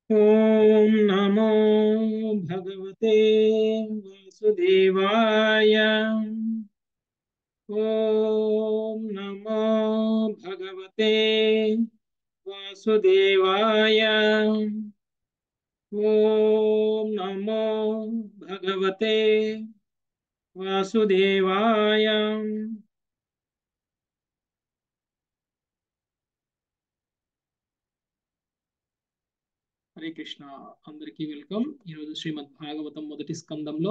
ॐ नमो भगवते वासुदेवाय ॐ नमो भगवते वासुदेवाय ॐ नमो भगवते वासुदेवाय హరే కృష్ణ అందరికీ వెల్కమ్ ఈరోజు శ్రీమద్ భాగవతం మొదటి స్కందంలో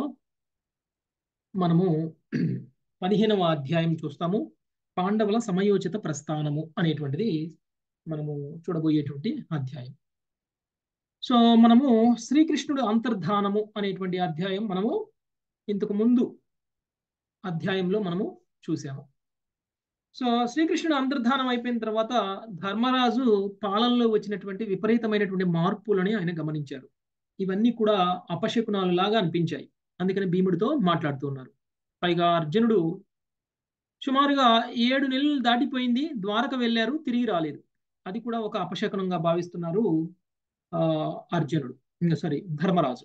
మనము పదిహేనవ అధ్యాయం చూస్తాము పాండవుల సమయోచిత ప్రస్థానము అనేటువంటిది మనము చూడబోయేటువంటి అధ్యాయం సో మనము శ్రీకృష్ణుడు అంతర్ధానము అనేటువంటి అధ్యాయం మనము ఇంతకు ముందు అధ్యాయంలో మనము చూసాము సో శ్రీకృష్ణుడు అంతర్ధానం అయిపోయిన తర్వాత ధర్మరాజు పాలనలో వచ్చినటువంటి విపరీతమైనటువంటి మార్పులని ఆయన గమనించారు ఇవన్నీ కూడా అపశకునాలు లాగా అనిపించాయి అందుకని భీముడితో మాట్లాడుతున్నారు పైగా అర్జునుడు సుమారుగా ఏడు నెలలు దాటిపోయింది ద్వారక వెళ్ళారు తిరిగి రాలేదు అది కూడా ఒక అపశకునంగా భావిస్తున్నారు ఆ అర్జునుడు ఇంకా సారీ ధర్మరాజు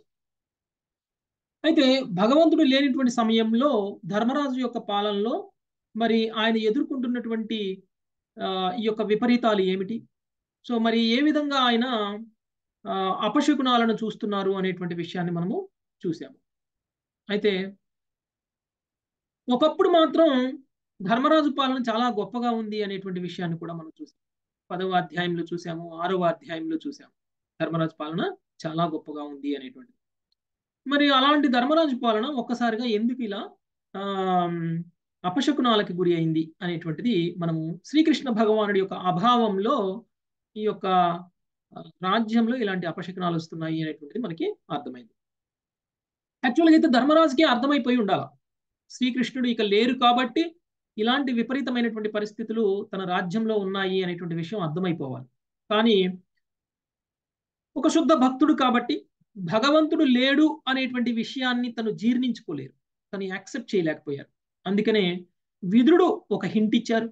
అయితే భగవంతుడు లేనిటువంటి సమయంలో ధర్మరాజు యొక్క పాలనలో మరి ఆయన ఎదుర్కొంటున్నటువంటి ఈ యొక్క విపరీతాలు ఏమిటి సో మరి ఏ విధంగా ఆయన అపశకునాలను చూస్తున్నారు అనేటువంటి విషయాన్ని మనము చూసాము అయితే ఒకప్పుడు మాత్రం ధర్మరాజు పాలన చాలా గొప్పగా ఉంది అనేటువంటి విషయాన్ని కూడా మనం చూసాం పదవ అధ్యాయంలో చూసాము ఆరవ అధ్యాయంలో చూసాము ధర్మరాజు పాలన చాలా గొప్పగా ఉంది అనేటువంటిది మరి అలాంటి ధర్మరాజు పాలన ఒక్కసారిగా ఎందుకు ఇలా అపశకునాలకి గురి అయింది అనేటువంటిది మనము శ్రీకృష్ణ భగవానుడి యొక్క అభావంలో ఈ యొక్క రాజ్యంలో ఇలాంటి అపశకునాలు వస్తున్నాయి అనేటువంటిది మనకి అర్థమైంది యాక్చువల్గా అయితే ధర్మరాజుకి అర్థమైపోయి ఉండాలి శ్రీకృష్ణుడు ఇక లేరు కాబట్టి ఇలాంటి విపరీతమైనటువంటి పరిస్థితులు తన రాజ్యంలో ఉన్నాయి అనేటువంటి విషయం అర్థమైపోవాలి కానీ ఒక శుద్ధ భక్తుడు కాబట్టి భగవంతుడు లేడు అనేటువంటి విషయాన్ని తను జీర్ణించుకోలేరు తను యాక్సెప్ట్ చేయలేకపోయారు అందుకనే విదురుడు ఒక హింట్ ఇచ్చారు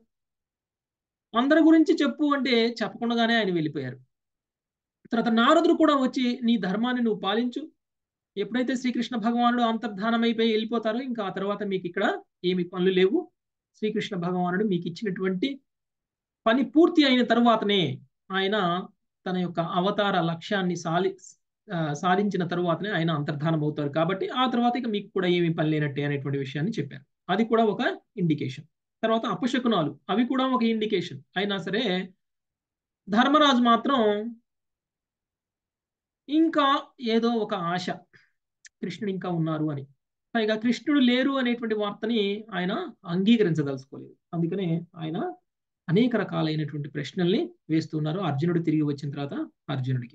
అందరి గురించి చెప్పు అంటే చెప్పకుండానే ఆయన వెళ్ళిపోయారు తర్వాత నారదుడు కూడా వచ్చి నీ ధర్మాన్ని నువ్వు పాలించు ఎప్పుడైతే శ్రీకృష్ణ భగవానుడు అంతర్ధానమైపోయి వెళ్ళిపోతారో ఇంకా ఆ తర్వాత మీకు ఇక్కడ ఏమి పనులు లేవు శ్రీకృష్ణ భగవానుడు మీకు ఇచ్చినటువంటి పని పూర్తి అయిన తర్వాతనే ఆయన తన యొక్క అవతార లక్ష్యాన్ని సాలి సాధించిన తరువాతనే ఆయన అంతర్ధానం అవుతారు కాబట్టి ఆ తర్వాత ఇక మీకు కూడా ఏమి పని లేనట్టే అనేటువంటి విషయాన్ని చెప్పారు అది కూడా ఒక ఇండికేషన్ తర్వాత అపశకునాలు అవి కూడా ఒక ఇండికేషన్ అయినా సరే ధర్మరాజు మాత్రం ఇంకా ఏదో ఒక ఆశ కృష్ణుడు ఇంకా ఉన్నారు అని పైగా కృష్ణుడు లేరు అనేటువంటి వార్తని ఆయన అంగీకరించదలుచుకోలేదు అందుకనే ఆయన అనేక రకాలైనటువంటి ప్రశ్నల్ని వేస్తున్నారు అర్జునుడు తిరిగి వచ్చిన తర్వాత అర్జునుడికి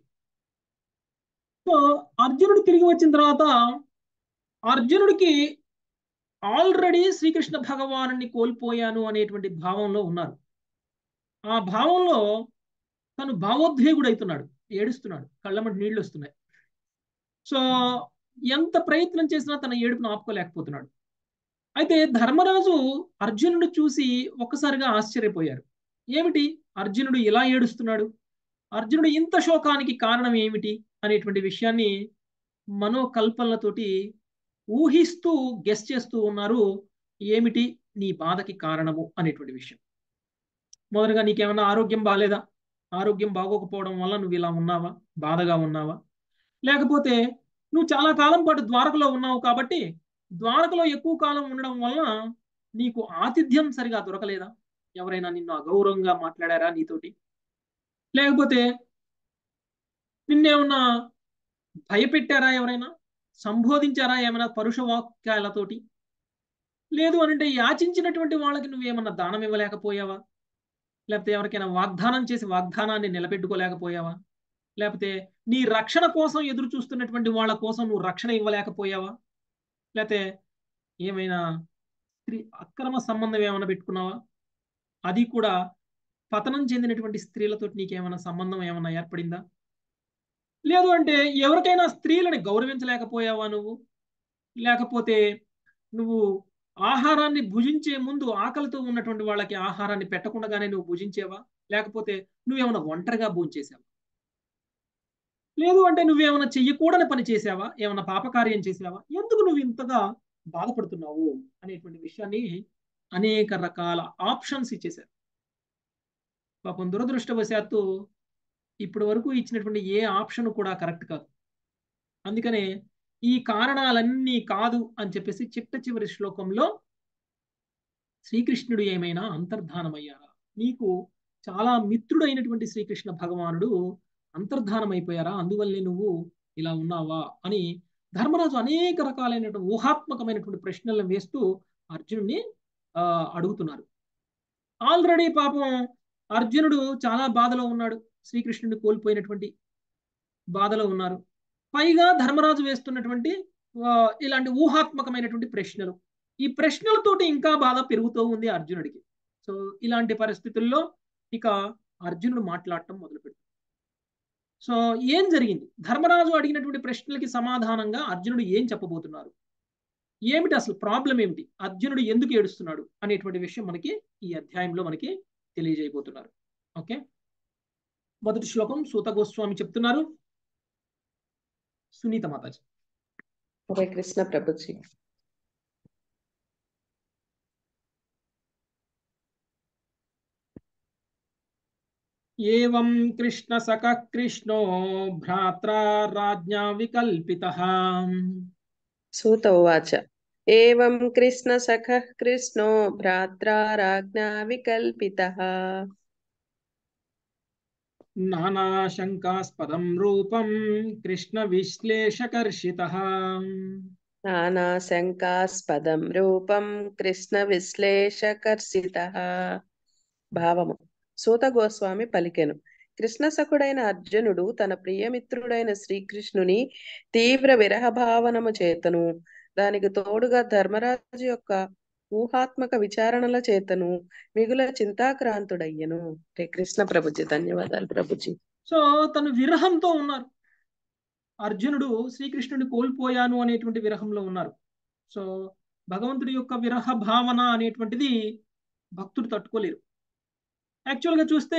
సో అర్జునుడు తిరిగి వచ్చిన తర్వాత అర్జునుడికి ఆల్రెడీ శ్రీకృష్ణ భగవాను కోల్పోయాను అనేటువంటి భావంలో ఉన్నారు ఆ భావంలో తను భావోద్వేగుడు అవుతున్నాడు ఏడుస్తున్నాడు కళ్ళమటి నీళ్లు వస్తున్నాయి సో ఎంత ప్రయత్నం చేసినా తన ఏడుపును ఆపుకోలేకపోతున్నాడు అయితే ధర్మరాజు అర్జునుడు చూసి ఒక్కసారిగా ఆశ్చర్యపోయారు ఏమిటి అర్జునుడు ఇలా ఏడుస్తున్నాడు అర్జునుడు ఇంత శోకానికి కారణం ఏమిటి అనేటువంటి విషయాన్ని మనోకల్పనలతోటి ఊహిస్తూ గెస్ చేస్తూ ఉన్నారు ఏమిటి నీ బాధకి కారణము అనేటువంటి విషయం మొదటగా నీకేమన్నా ఆరోగ్యం బాగాలేదా ఆరోగ్యం బాగోకపోవడం వల్ల నువ్వు ఇలా ఉన్నావా బాధగా ఉన్నావా లేకపోతే నువ్వు చాలా కాలం పాటు ద్వారకలో ఉన్నావు కాబట్టి ద్వారకలో ఎక్కువ కాలం ఉండడం వలన నీకు ఆతిథ్యం సరిగా దొరకలేదా ఎవరైనా నిన్ను అగౌరవంగా మాట్లాడారా నీతోటి లేకపోతే నిన్నేమన్నా భయపెట్టారా ఎవరైనా సంబోధించారా ఏమైనా పరుష వాక్యాలతోటి లేదు అనంటే యాచించినటువంటి వాళ్ళకి నువ్వేమన్నా దానం ఇవ్వలేకపోయావా లేకపోతే ఎవరికైనా వాగ్దానం చేసి వాగ్దానాన్ని నిలబెట్టుకోలేకపోయావా లేకపోతే నీ రక్షణ కోసం ఎదురు చూస్తున్నటువంటి వాళ్ళ కోసం నువ్వు రక్షణ ఇవ్వలేకపోయావా లేకపోతే ఏమైనా స్త్రీ అక్రమ సంబంధం ఏమైనా పెట్టుకున్నావా అది కూడా పతనం చెందినటువంటి స్త్రీలతో నీకేమైనా సంబంధం ఏమైనా ఏర్పడిందా లేదు అంటే ఎవరికైనా స్త్రీలని గౌరవించలేకపోయావా నువ్వు లేకపోతే నువ్వు ఆహారాన్ని భుజించే ముందు ఆకలితో ఉన్నటువంటి వాళ్ళకి ఆహారాన్ని పెట్టకుండానే నువ్వు భుజించేవా లేకపోతే నువ్వేమైనా ఒంటరిగా భోంచేసావా లేదు అంటే నువ్వేమైనా చెయ్యకూడని పని చేసావా ఏమైనా పాపకార్యం చేసావా ఎందుకు నువ్వు ఇంతగా బాధపడుతున్నావు అనేటువంటి విషయాన్ని అనేక రకాల ఆప్షన్స్ ఇచ్చేశారు పాపం దురదృష్టవశాత్తు ఇప్పటి వరకు ఇచ్చినటువంటి ఏ ఆప్షన్ కూడా కరెక్ట్ కాదు అందుకనే ఈ కారణాలన్నీ కాదు అని చెప్పేసి చిట్ట చివరి శ్లోకంలో శ్రీకృష్ణుడు ఏమైనా అంతర్ధానమయ్యారా నీకు చాలా మిత్రుడైనటువంటి శ్రీకృష్ణ భగవానుడు అంతర్ధానమైపోయారా అందువల్లే నువ్వు ఇలా ఉన్నావా అని ధర్మరాజు అనేక రకాలైనటువంటి ఊహాత్మకమైనటువంటి ప్రశ్నలను వేస్తూ అర్జునుడిని ఆ, అడుగుతున్నారు ఆల్రెడీ పాపం అర్జునుడు చాలా బాధలో ఉన్నాడు శ్రీకృష్ణుడిని కోల్పోయినటువంటి బాధలో ఉన్నారు పైగా ధర్మరాజు వేస్తున్నటువంటి ఆ, ఇలాంటి ఊహాత్మకమైనటువంటి ప్రశ్నలు ఈ ప్రశ్నలతోటి ఇంకా బాధ పెరుగుతూ ఉంది అర్జునుడికి సో ఇలాంటి పరిస్థితుల్లో ఇక అర్జునుడు మాట్లాడటం మొదలు పెడుతుంది సో ఏం జరిగింది ధర్మరాజు అడిగినటువంటి ప్రశ్నలకి సమాధానంగా అర్జునుడు ఏం చెప్పబోతున్నారు ఏమిటి అసలు ప్రాబ్లం ఏమిటి అర్జునుడు ఎందుకు ఏడుస్తున్నాడు అనేటువంటి విషయం మనకి ఈ అధ్యాయంలో మనకి తెలియజేయబోతున్నారు ఓకే మొదటి శ్లోకం సూత గోస్వామి చెప్తున్నారు సునీత మాతాజీ హరే కృష్ణ ప్రభుజీ ఏవం కృష్ణ సఖ కృష్ణో భ్రాత్రా రాజ్ఞా వికల్పితః సూత ఉవాచ ఏవం కృష్ణ సఖః కృష్ణో భ్రాత్రా రాజ్ఞా వికల్పితః నానాశంకాస్పదం రూపం కృష్ణ విశ్లేషకర్షితః నానా శంకాస్పదం రూపం కృష్ణ విశ్లేషకర్షితః భావము సూత గోస్వామి పలికెను కృష్ణ సఖుడైన అర్జునుడు తన ప్రియమిత్రుడైన శ్రీకృష్ణుని తీవ్ర విరహ భావనము చేతను దానికి తోడుగా ధర్మరాజు యొక్క ఊహాత్మక విచారణల చేతను మిగుల చింతాక్రాంతుడయ్యను హరే కృష్ణ ప్రభుజీ ధన్యవాదాలు ప్రభుజీ సో తను విరహంతో ఉన్నారు అర్జునుడు శ్రీకృష్ణుడిని కోల్పోయాను అనేటువంటి విరహంలో ఉన్నారు సో భగవంతుడి యొక్క విరహ భావన అనేటువంటిది భక్తుడు తట్టుకోలేరు యాక్చువల్గా చూస్తే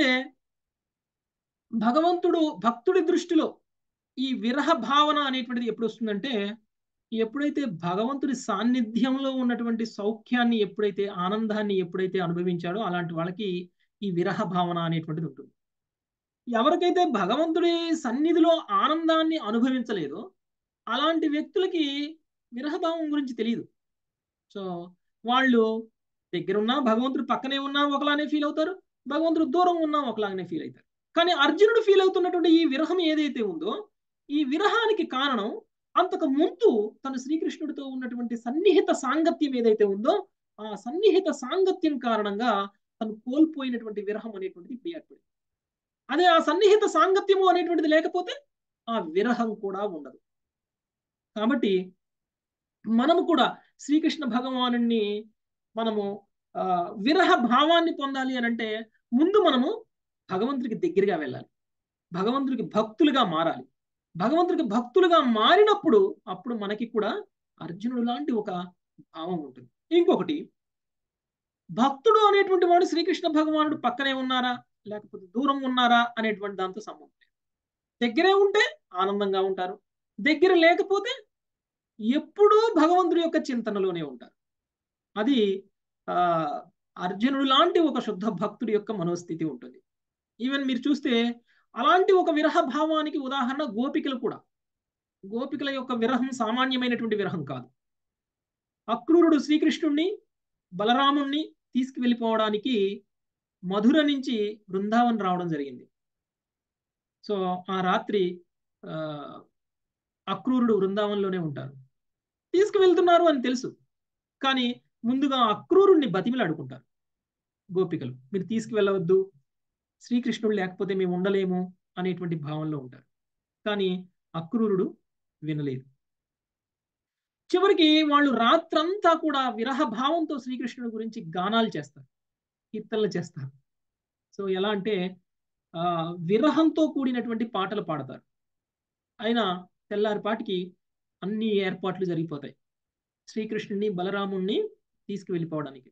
భగవంతుడు భక్తుడి దృష్టిలో ఈ విరహ భావన అనేటువంటిది ఎప్పుడు వస్తుందంటే ఎప్పుడైతే భగవంతుడి సాన్నిధ్యంలో ఉన్నటువంటి సౌఖ్యాన్ని ఎప్పుడైతే ఆనందాన్ని ఎప్పుడైతే అనుభవించాడో అలాంటి వాళ్ళకి ఈ విరహ భావన అనేటువంటిది ఉంటుంది ఎవరికైతే భగవంతుడి సన్నిధిలో ఆనందాన్ని అనుభవించలేదో అలాంటి వ్యక్తులకి విరహభావం గురించి తెలియదు సో వాళ్ళు దగ్గరున్నా భగవంతుడు పక్కనే ఉన్నా ఒకలానే ఫీల్ అవుతారు భగవంతుడు దూరం ఉన్నా ఒకలాగానే ఫీల్ అవుతారు కానీ అర్జునుడు ఫీల్ అవుతున్నటువంటి ఈ విరహం ఏదైతే ఉందో ఈ విరహానికి కారణం అంతకు ముందు తను శ్రీకృష్ణుడితో ఉన్నటువంటి సన్నిహిత సాంగత్యం ఏదైతే ఉందో ఆ సన్నిహిత సాంగత్యం కారణంగా తను కోల్పోయినటువంటి విరహం అనేటువంటిది ఇప్పుడు ఏర్పడింది అదే ఆ సన్నిహిత సాంగత్యము అనేటువంటిది లేకపోతే ఆ విరహం కూడా ఉండదు కాబట్టి మనము కూడా శ్రీకృష్ణ భగవాను మనము ఆ, విరహ భావాన్ని పొందాలి అని అంటే ముందు మనము భగవంతుడికి దగ్గరగా వెళ్ళాలి భగవంతుడికి భక్తులుగా మారాలి భగవంతుడికి భక్తులుగా మారినప్పుడు అప్పుడు మనకి కూడా అర్జునుడు లాంటి ఒక భావం ఉంటుంది ఇంకొకటి భక్తుడు అనేటువంటి వాడు శ్రీకృష్ణ భగవానుడు పక్కనే ఉన్నారా లేకపోతే దూరం ఉన్నారా అనేటువంటి దాంతో సంబంధం లేదు దగ్గరే ఉంటే ఆనందంగా ఉంటారు దగ్గర లేకపోతే ఎప్పుడూ భగవంతుడి యొక్క చింతనలోనే ఉంటారు అది ఆ అర్జునుడు లాంటి ఒక శుద్ధ భక్తుడి యొక్క మనోస్థితి ఉంటుంది ఈవెన్ మీరు చూస్తే అలాంటి ఒక విరహ భావానికి ఉదాహరణ గోపికలు కూడా గోపికల యొక్క విరహం సామాన్యమైనటువంటి విరహం కాదు అక్రూరుడు శ్రీకృష్ణుణ్ణి బలరాముణ్ణి తీసుకువెళ్ళిపోవడానికి మధుర నుంచి బృందావన్ రావడం జరిగింది సో ఆ రాత్రి ఆ, అక్రూరుడు బృందావనంలోనే ఉంటారు తీసుకువెళ్తున్నారు అని తెలుసు కానీ ముందుగా అక్రూరుణ్ణి బతిమిలాడుకుంటారు గోపికలు మీరు తీసుకువెళ్ళవద్దు శ్రీకృష్ణుడు లేకపోతే మేము ఉండలేము అనేటువంటి భావంలో ఉంటారు కానీ అక్రూరుడు వినలేదు చివరికి వాళ్ళు రాత్రంతా కూడా విరహ భావంతో శ్రీకృష్ణుడి గురించి గానాలు చేస్తారు కీర్తనలు చేస్తారు సో ఎలా అంటే ఆ విరహంతో కూడినటువంటి పాటలు పాడతారు అయినా తెల్లారిపాటికి అన్ని ఏర్పాట్లు జరిగిపోతాయి శ్రీకృష్ణుడిని బలరాముణ్ణి తీసుకువెళ్ళిపోవడానికి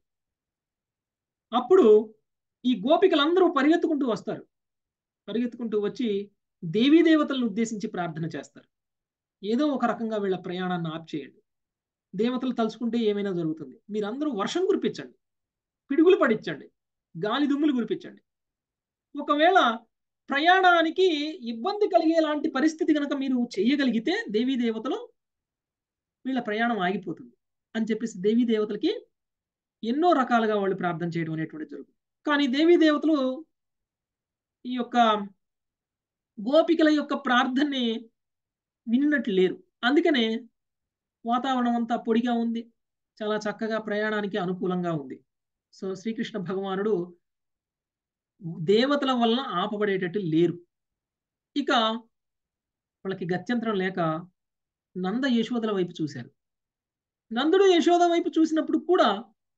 అప్పుడు ఈ గోపికలందరూ పరిగెత్తుకుంటూ వస్తారు పరిగెత్తుకుంటూ వచ్చి దేవీ దేవతలను ఉద్దేశించి ప్రార్థన చేస్తారు ఏదో ఒక రకంగా వీళ్ళ ప్రయాణాన్ని ఆప్ చేయండి దేవతలు తలుచుకుంటే ఏమైనా జరుగుతుంది మీరందరూ వర్షం కురిపించండి పిడుగులు పడించండి గాలి దుమ్ములు కురిపించండి ఒకవేళ ప్రయాణానికి ఇబ్బంది కలిగేలాంటి పరిస్థితి కనుక మీరు చేయగలిగితే దేవీ దేవతలు వీళ్ళ ప్రయాణం ఆగిపోతుంది అని చెప్పేసి దేవీ దేవతలకి ఎన్నో రకాలుగా వాళ్ళు ప్రార్థన చేయడం అనేటువంటి జరుగుతుంది కానీ దేవీ దేవతలు ఈ యొక్క గోపికల యొక్క ప్రార్థనని విన్నట్లు లేరు అందుకనే వాతావరణం అంతా పొడిగా ఉంది చాలా చక్కగా ప్రయాణానికి అనుకూలంగా ఉంది సో శ్రీకృష్ణ భగవానుడు దేవతల వలన ఆపబడేటట్టు లేరు ఇక వాళ్ళకి గత్యంతరం లేక నంద యశోదల వైపు చూశారు నందుడు యశోద వైపు చూసినప్పుడు కూడా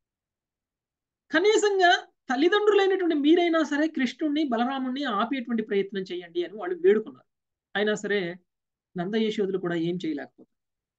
కనీసంగా తల్లిదండ్రులైనటువంటి మీరైనా సరే కృష్ణుణ్ణి బలరాముణ్ణి ఆపేటువంటి ప్రయత్నం చేయండి అని వాళ్ళు వేడుకున్నారు అయినా సరే నంద యశోదులు కూడా ఏం చేయలేకపోతారు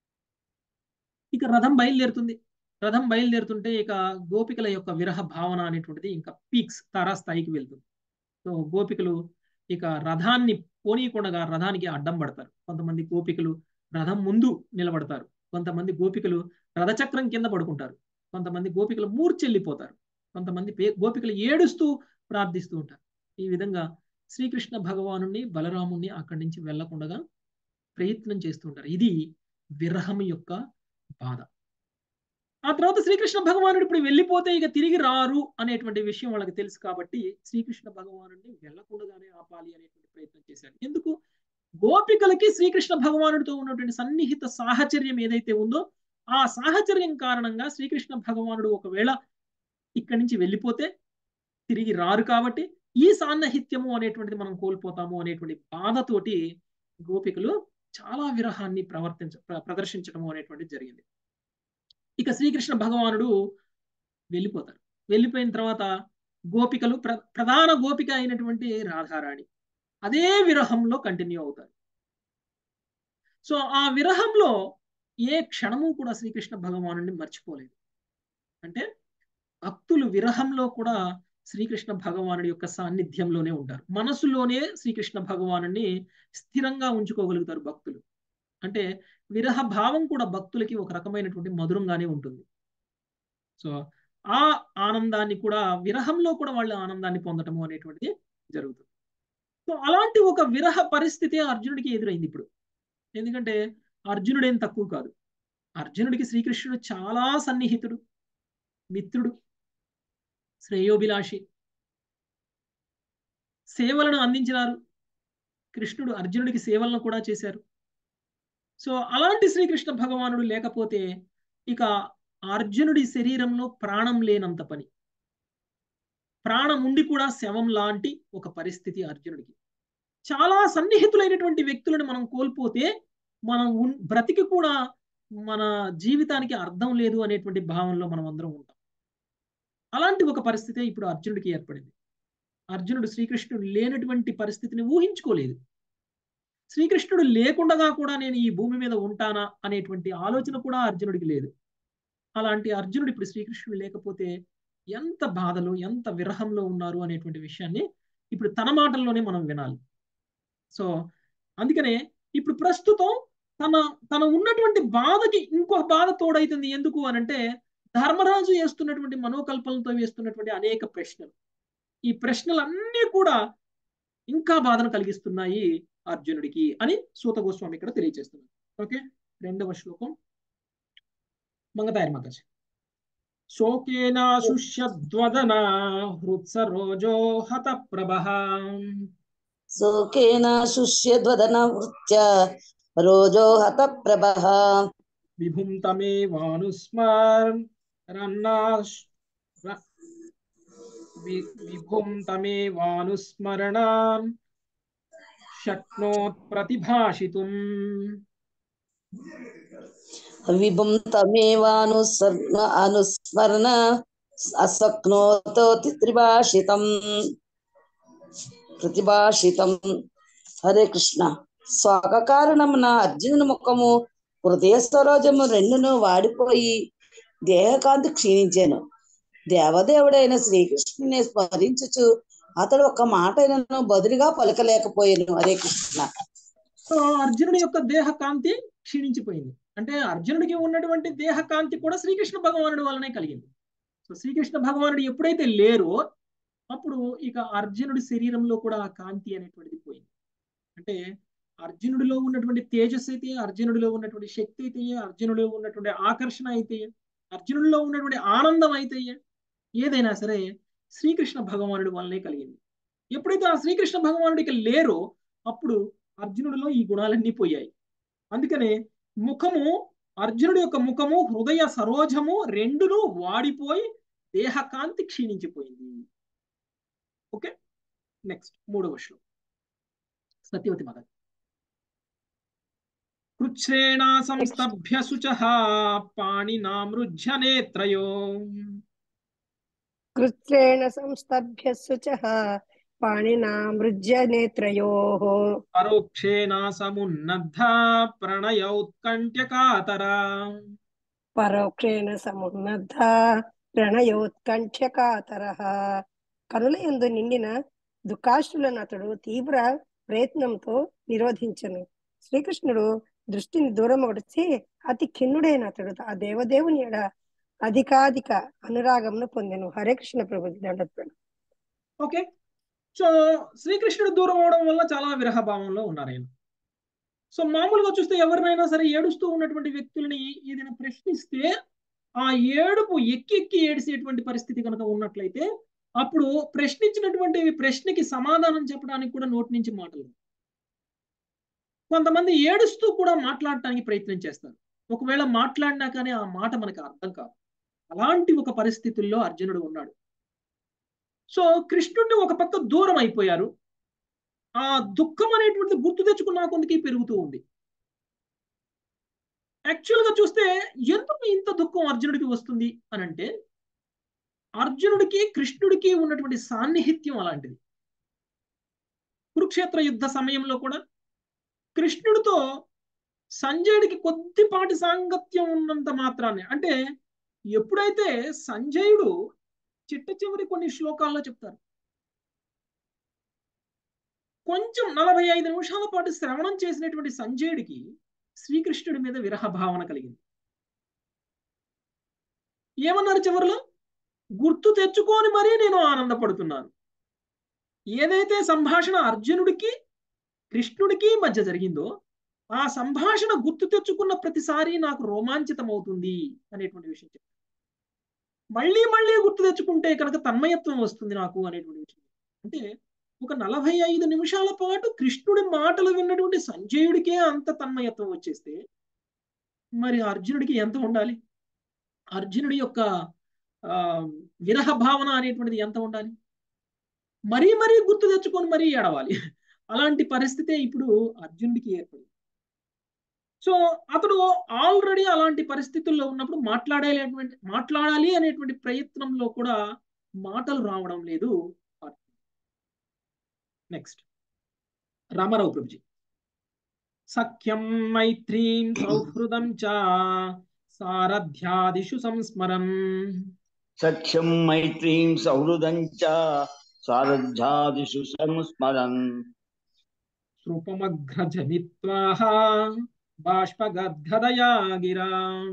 ఇక రథం బయలుదేరుతుంది రథం బయలుదేరుతుంటే ఇక గోపికల యొక్క విరహ భావన అనేటువంటిది ఇంకా పీక్స్ తారాస్థాయికి వెళ్తుంది సో గోపికలు ఇక రథాన్ని పోనీయకుండా రథానికి అడ్డం పడతారు కొంతమంది గోపికలు రథం ముందు నిలబడతారు కొంతమంది గోపికలు రథచక్రం కింద పడుకుంటారు కొంతమంది గోపికలు మూర్చెల్లిపోతారు కొంతమంది గోపికలు ఏడుస్తూ ప్రార్థిస్తూ ఉంటారు ఈ విధంగా శ్రీకృష్ణ భగవాను బలరాముణ్ణి అక్కడి నుంచి వెళ్లకుండా ప్రయత్నం చేస్తుంటారు ఇది విరహం యొక్క బాధ ఆ తర్వాత శ్రీకృష్ణ భగవానుడు ఇప్పుడు వెళ్ళిపోతే ఇక తిరిగి రారు అనేటువంటి విషయం వాళ్ళకి తెలుసు కాబట్టి శ్రీకృష్ణ భగవాను వెళ్లకుండానే ఆపాలి అనేటువంటి ప్రయత్నం చేశాడు ఎందుకు గోపికలకి శ్రీకృష్ణ భగవానుడితో ఉన్నటువంటి సన్నిహిత సాహచర్యం ఏదైతే ఉందో ఆ సాహచర్యం కారణంగా శ్రీకృష్ణ భగవానుడు ఒకవేళ ఇక్కడి నుంచి వెళ్ళిపోతే తిరిగి రారు కాబట్టి ఈ సాన్నహిత్యము అనేటువంటిది మనం కోల్పోతాము అనేటువంటి బాధతోటి గోపికలు చాలా విరహాన్ని ప్రవర్తించ ప్రదర్శించడము అనేటువంటిది జరిగింది ఇక శ్రీకృష్ణ భగవానుడు వెళ్ళిపోతారు వెళ్ళిపోయిన తర్వాత గోపికలు ప్ర ప్రధాన గోపిక అయినటువంటి రాధారాణి అదే విరహంలో కంటిన్యూ అవుతారు సో ఆ విరహంలో ఏ క్షణము కూడా శ్రీకృష్ణ భగవాను మర్చిపోలేదు అంటే భక్తులు విరహంలో కూడా శ్రీకృష్ణ భగవానుడి యొక్క సాన్నిధ్యంలోనే ఉంటారు మనసులోనే శ్రీకృష్ణ భగవాను స్థిరంగా ఉంచుకోగలుగుతారు భక్తులు అంటే విరహ భావం కూడా భక్తులకి ఒక రకమైనటువంటి మధురంగానే ఉంటుంది సో ఆ ఆనందాన్ని కూడా విరహంలో కూడా వాళ్ళు ఆనందాన్ని పొందటము అనేటువంటిది జరుగుతుంది సో అలాంటి ఒక విరహ పరిస్థితి అర్జునుడికి ఎదురైంది ఇప్పుడు ఎందుకంటే అర్జునుడేం తక్కువ కాదు అర్జునుడికి శ్రీకృష్ణుడు చాలా సన్నిహితుడు మిత్రుడు శ్రేయోభిలాషి సేవలను అందించినారు కృష్ణుడు అర్జునుడికి సేవలను కూడా చేశారు సో అలాంటి శ్రీకృష్ణ భగవానుడు లేకపోతే ఇక అర్జునుడి శరీరంలో ప్రాణం లేనంత పని ప్రాణం ఉండి కూడా శవం లాంటి ఒక పరిస్థితి అర్జునుడికి చాలా సన్నిహితులైనటువంటి వ్యక్తులను మనం కోల్పోతే మనం బ్రతికి కూడా మన జీవితానికి అర్థం లేదు అనేటువంటి భావంలో మనం అందరం ఉంటాం అలాంటి ఒక పరిస్థితి ఇప్పుడు అర్జునుడికి ఏర్పడింది అర్జునుడు శ్రీకృష్ణుడు లేనటువంటి పరిస్థితిని ఊహించుకోలేదు శ్రీకృష్ణుడు లేకుండా కూడా నేను ఈ భూమి మీద ఉంటానా అనేటువంటి ఆలోచన కూడా అర్జునుడికి లేదు అలాంటి అర్జునుడు ఇప్పుడు శ్రీకృష్ణుడు లేకపోతే ఎంత బాధలో ఎంత విరహంలో ఉన్నారు అనేటువంటి విషయాన్ని ఇప్పుడు తన మాటల్లోనే మనం వినాలి సో అందుకనే ఇప్పుడు ప్రస్తుతం తన తన ఉన్నటువంటి బాధకి ఇంకొక బాధ తోడైతుంది ఎందుకు అనంటే ధర్మరాజు వేస్తున్నటువంటి మనోకల్పనలతో వేస్తున్నటువంటి అనేక ప్రశ్నలు ఈ ప్రశ్నలన్నీ కూడా ఇంకా బాధను కలిగిస్తున్నాయి అర్జునుడికి అని సూత గోస్వామి ఇక్కడ తెలియజేస్తున్నారు ఓకే రెండవ శ్లోకం మంగతాయర్ మాతాజీ శోకేనా శుష్యద్వదన హృత్సరోజో హత ప్రభ శోకేన శుష్యద్వదన వృత్య రోజో హత ప్రభ విభుం తమేవానుస్మర్ రన్నాశ్ విభుం తమేవానుస్మరణాన్ శక్నోత్ ప్రతిభాషితుం విభుం తమేవానుసర్ణ అనుస్మరణ అశక్నోతోతి త్రిభాషితం ప్రతిభాషితం హరే కృష్ణ స్వాగ కారణమున అర్జునుని ముఖము హృదయ స్వరోజము రెండును వాడిపోయి దేహకాంతి క్షీణించాను దేవదేవుడైన శ్రీకృష్ణుని స్మరించుచు అతడు ఒక మాట అయినను బదులుగా పలకలేకపోయాను హరే కృష్ణ సో అర్జునుడి యొక్క దేహ కాంతి క్షీణించిపోయింది అంటే అర్జునుడికి ఉన్నటువంటి దేహ కాంతి కూడా శ్రీకృష్ణ భగవానుడి వల్లనే కలిగింది సో శ్రీకృష్ణ భగవానుడు ఎప్పుడైతే లేరో అప్పుడు ఇక అర్జునుడి శరీరంలో కూడా ఆ కాంతి అనేటువంటిది పోయింది అంటే అర్జునుడిలో ఉన్నటువంటి తేజస్సు అయితే అర్జునుడిలో ఉన్నటువంటి శక్తి అయితే అర్జునుడిలో ఉన్నటువంటి ఆకర్షణ అయితే అర్జునుడిలో ఉన్నటువంటి ఆనందం అయితే ఏదైనా సరే శ్రీకృష్ణ భగవానుడి వల్లనే కలిగింది ఎప్పుడైతే ఆ శ్రీకృష్ణ భగవానుడికి లేరో అప్పుడు అర్జునుడిలో ఈ గుణాలన్నీ పోయాయి అందుకనే ముఖము అర్జునుడి యొక్క ముఖము హృదయ సరోజము రెండును వాడిపోయి దేహకాంతి క్షీణించిపోయింది ఓకే నెక్స్ట్ మూడవ శ్లోకం సత్యవతి మాత కృచ్ఛ్రేణ సంస్తభ్య శుచ పాణినామృజ్య నేత్రయో కృత్రేణ సంస్తభ్య శుచః పాణినా మృజ్య నేత్రయోః పరోక్షేణ సమున్నద్ధ ప్రణయోత్కంఠ్యకాతర పరోక్షేణ సమున్నద్ధ ప్రణయోత్కంఠ్యకాతరః కనుల యందు నిండిన దుఃఖాష్టులను అతడు తీవ్ర ప్రయత్నంతో నిరోధించను శ్రీకృష్ణుడు దృష్టిని దూరం ఒకటి అతి ఖిన్నుడైన అతడు ఆ దేవదేవుని ఎడ అధికాధిక అనురాగమును పొందెను హరే కృష్ణ ప్రభు దండత్వం ఓకే సో శ్రీకృష్ణుడు దూరం అవడం వల్ల చాలా విరహభావంలో ఉన్నారు ఆయన సో మామూలుగా చూస్తే ఎవరినైనా సరే ఏడుస్తూ ఉన్నటువంటి వ్యక్తులని ఏదైనా ప్రశ్నిస్తే ఆ ఏడుపు ఎక్కి ఎక్కి ఏడిసేటువంటి పరిస్థితి కనుక ఉన్నట్లయితే అప్పుడు ప్రశ్నించినటువంటి ప్రశ్నకి సమాధానం చెప్పడానికి కూడా నోటి నుంచి మాటలు రావు. కొంతమంది ఏడుస్తూ కూడా మాట్లాడటానికి ప్రయత్నం చేస్తారు ఒకవేళ మాట్లాడినా కానీ ఆ మాట మనకు అర్థం కాదు అలాంటి ఒక పరిస్థితుల్లో అర్జునుడు ఉన్నాడు సో కృష్ణుడిని ఒక పక్క దూరం అయిపోయారు ఆ దుఃఖం అనేటువంటిది గుర్తు తెచ్చుకున్న కొందికి పెరుగుతూ ఉంది యాక్చువల్ గా చూస్తే ఎందుకు ఇంత దుఃఖం అర్జునుడికి వస్తుంది అని అంటే అర్జునుడికి కృష్ణుడికి ఉన్నటువంటి సాన్నిహిత్యం అలాంటిది కురుక్షేత్ర యుద్ధ సమయంలో కూడా కృష్ణుడితో సంజయుడికి కొద్దిపాటి సాంగత్యం ఉన్నంత మాత్రాన్ని అంటే ఎప్పుడైతే సంజయుడు చిట్ట చివరి కొన్ని శ్లోకాల్లో చెప్తారు కొంచెం నలభై ఐదు నిమిషాల పాటు శ్రవణం చేసినటువంటి సంజయుడికి శ్రీకృష్ణుడి మీద విరహ భావన కలిగింది ఏమన్నారు చివరిలో గుర్తు తెచ్చుకొని మరీ నేను ఆనందపడుతున్నాను ఏదైతే సంభాషణ అర్జునుడికి కృష్ణుడికి మధ్య జరిగిందో ఆ సంభాషణ గుర్తు తెచ్చుకున్న ప్రతిసారి నాకు రోమాంచితం అవుతుంది అనేటువంటి విషయం చెప్పారు మళ్ళీ మళ్ళీ గుర్తు తెచ్చుకుంటే కనుక తన్మయత్వం వస్తుంది నాకు అనేటువంటి విషయం అంటే ఒక నలభై ఐదు నిమిషాల పాటు కృష్ణుడి మాటలు విన్నటువంటి సంజయుడికే అంత తన్మయత్వం వచ్చేస్తే మరి అర్జునుడికి ఎంత ఉండాలి అర్జునుడి యొక్క ఆ విరహ భావన అనేటువంటిది ఎంత ఉండాలి మరీ మరీ గుర్తు తెచ్చుకొని మరీ ఏడవాలి అలాంటి పరిస్థితే ఇప్పుడు అర్జునుడికి ఏర్పడింది సో అతడు ఆల్రెడీ అలాంటి పరిస్థితుల్లో ఉన్నప్పుడు మాట్లాడేటువంటి మాట్లాడాలి అనేటువంటి ప్రయత్నంలో కూడా మాటలు రావడం లేదు నెక్స్ట్ రామారావు ప్రభుజీ సఖ్యం మైత్రీం సౌహృదం చ సారథ్యాదిషు సంస్మరం సఖ్యం మైత్రీం సౌహృదం చ సారథ్యాదిషు సంస్మరన్ సృపమగ్రజనిత్వాహ బాష్పగద్గదయా గిరా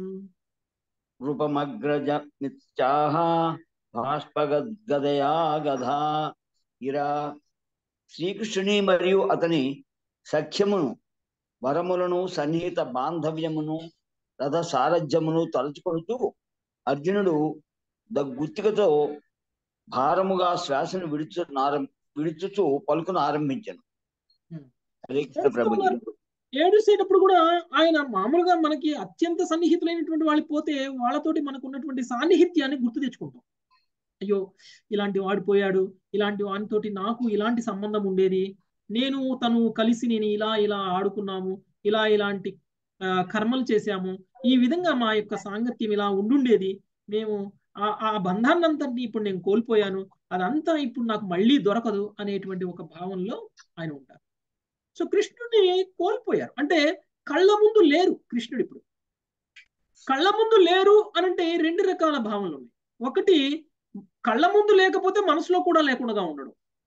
రూపమగ్రజ నిత్యాహ బాష్పగద్గదయా గధా గిరా శ్రీకృష్ణుని మరియు అతని సఖ్యమును వరములను సన్నిహిత బాంధవ్యమును రథ సారథ్యమును తలుచుకొనుతూ అర్జునుడు గుత్తికతో భారముగా శ్వాసను విడుచు విడుచుచు పలుకును ఆరంభించను హరే కృష్ణ ప్రభుజీ ఏడుసేటప్పుడు కూడా ఆయన మామూలుగా మనకి అత్యంత సన్నిహితులైనటువంటి వాళ్ళు పోతే వాళ్ళతోటి మనకు ఉన్నటువంటి సాన్నిహిత్యాన్ని గుర్తు తెచ్చుకుంటాం అయ్యో ఇలాంటి వాడు పోయాడు ఇలాంటి వానితోటి నాకు ఇలాంటి సంబంధం ఉండేది నేను తను కలిసి నేను ఇలా ఇలా ఆడుకున్నాము ఇలా ఇలాంటి కర్మలు చేశాము ఈ విధంగా మా యొక్క సాంగత్యం ఇలా ఉండుండేది మేము ఆ ఆ బంధాన్ని అంతటిని ఇప్పుడు నేను కోల్పోయాను అదంతా ఇప్పుడు నాకు మళ్ళీ దొరకదు అనేటువంటి ఒక భావంలో ఆయన ఉంటారు సో కృష్ణుడిని కోల్పోయారు అంటే కళ్ళ ముందు లేరు కృష్ణుడు ఇప్పుడు కళ్ళ ముందు లేరు అనంటే రెండు రకాల భావనలు ఉన్నాయి ఒకటి కళ్ళ ముందు లేకపోతే మనసులో కూడా లేకుండా ఉండడం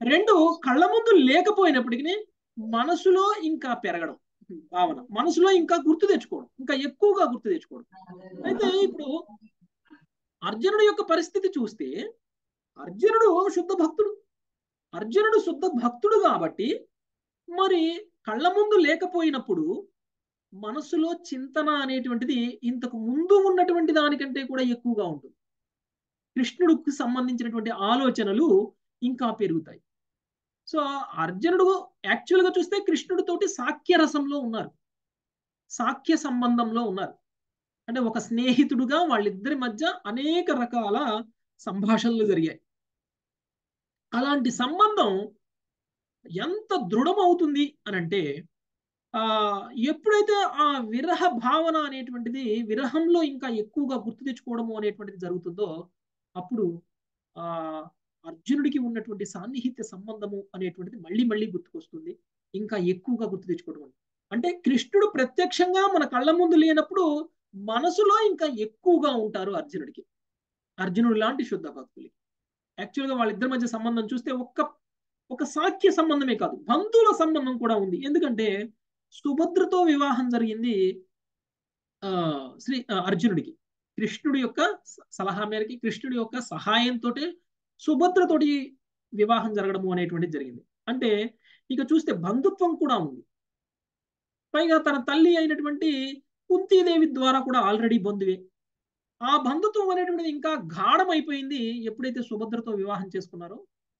రెండు కళ్ళ ముందు లేకపోయినప్పటికీ మనసులో ఇంకా పెరగడం భావన మనసులో ఇంకా గుర్తు తెచ్చుకోవడం ఇంకా ఎక్కువగా గుర్తు తెచ్చుకోవడం అయితే ఇప్పుడు అర్జునుడి యొక్క పరిస్థితి చూస్తే అర్జునుడు శుద్ధ భక్తుడు అర్జునుడు శుద్ధ భక్తుడు కాబట్టి మరి కళ్ళ ముందు లేకపోయినప్పుడు మనసులో చింతన అనేటువంటిది ఇంతకు ముందు ఉన్నటువంటి దానికంటే కూడా ఎక్కువగా ఉంటుంది కృష్ణుడికి సంబంధించినటువంటి ఆలోచనలు ఇంకా పెరుగుతాయి సో అర్జునుడు యాక్చువల్గా చూస్తే కృష్ణుడితోటి సాఖ్య రసంలో ఉన్నారు సాఖ్య సంబంధంలో ఉన్నారు అంటే ఒక స్నేహితుడుగా వాళ్ళిద్దరి మధ్య అనేక రకాల సంభాషణలు జరిగాయి అలాంటి సంబంధం ఎంత దృఢమవుతుంది అని అంటే ఆ ఎప్పుడైతే ఆ విరహ భావన అనేటువంటిది విరహంలో ఇంకా ఎక్కువగా గుర్తు తెచ్చుకోవడము అనేటువంటిది జరుగుతుందో అప్పుడు ఆ అర్జునుడికి ఉన్నటువంటి సాన్నిహిత్య సంబంధము అనేటువంటిది మళ్ళీ మళ్ళీ గుర్తుకొస్తుంది ఇంకా ఎక్కువగా గుర్తు తెచ్చుకోవడం అంటే కృష్ణుడు ప్రత్యక్షంగా మన కళ్ళ ముందు లేనప్పుడు మనసులో ఇంకా ఎక్కువగా ఉంటారు అర్జునుడికి అర్జునుడు లాంటి శుద్ధ భక్తులకి యాక్చువల్గా వాళ్ళిద్దరి మధ్య సంబంధం చూస్తే ఒక్క ఒక సాఖ్య సంబంధమే కాదు బంధువుల సంబంధం కూడా ఉంది ఎందుకంటే సుభద్రతో వివాహం జరిగింది ఆ శ్రీ అర్జునుడికి కృష్ణుడి యొక్క సలహా మేరకి కృష్ణుడి యొక్క సహాయంతో సుభద్రతోటి వివాహం జరగడము అనేటువంటిది జరిగింది అంటే ఇక చూస్తే బంధుత్వం కూడా ఉంది పైగా తన తల్లి అయినటువంటి కుంతీదేవి ద్వారా కూడా ఆల్రెడీ బంధువే ఆ బంధుత్వం అనేటువంటిది ఇంకా గాఢమైపోయింది ఎప్పుడైతే సుభద్రతో వివాహం చేసుకున్నారో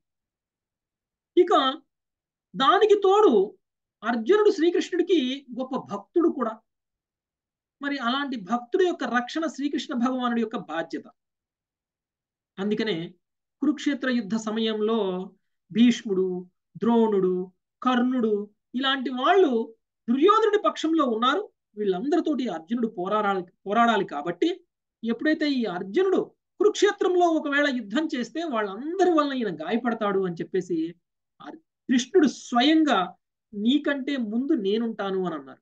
ఇక దానికి తోడు అర్జునుడు శ్రీకృష్ణుడికి గొప్ప భక్తుడు కూడా మరి అలాంటి భక్తుడి యొక్క రక్షణ శ్రీకృష్ణ భగవానుడి యొక్క బాధ్యత అందుకనే కురుక్షేత్ర యుద్ధ సమయంలో భీష్ముడు ద్రోణుడు కర్ణుడు ఇలాంటి వాళ్ళు దుర్యోధనుడి పక్షంలో ఉన్నారు వీళ్ళందరితోటి అర్జునుడు పోరాడాలి పోరాడాలి కాబట్టి ఎప్పుడైతే ఈ అర్జునుడు కురుక్షేత్రంలో ఒకవేళ యుద్ధం చేస్తే వాళ్ళందరి వల్ల ఈయన గాయపడతాడు అని చెప్పేసి కృష్ణుడు స్వయంగా నీకంటే ముందు నేనుంటాను అని అన్నారు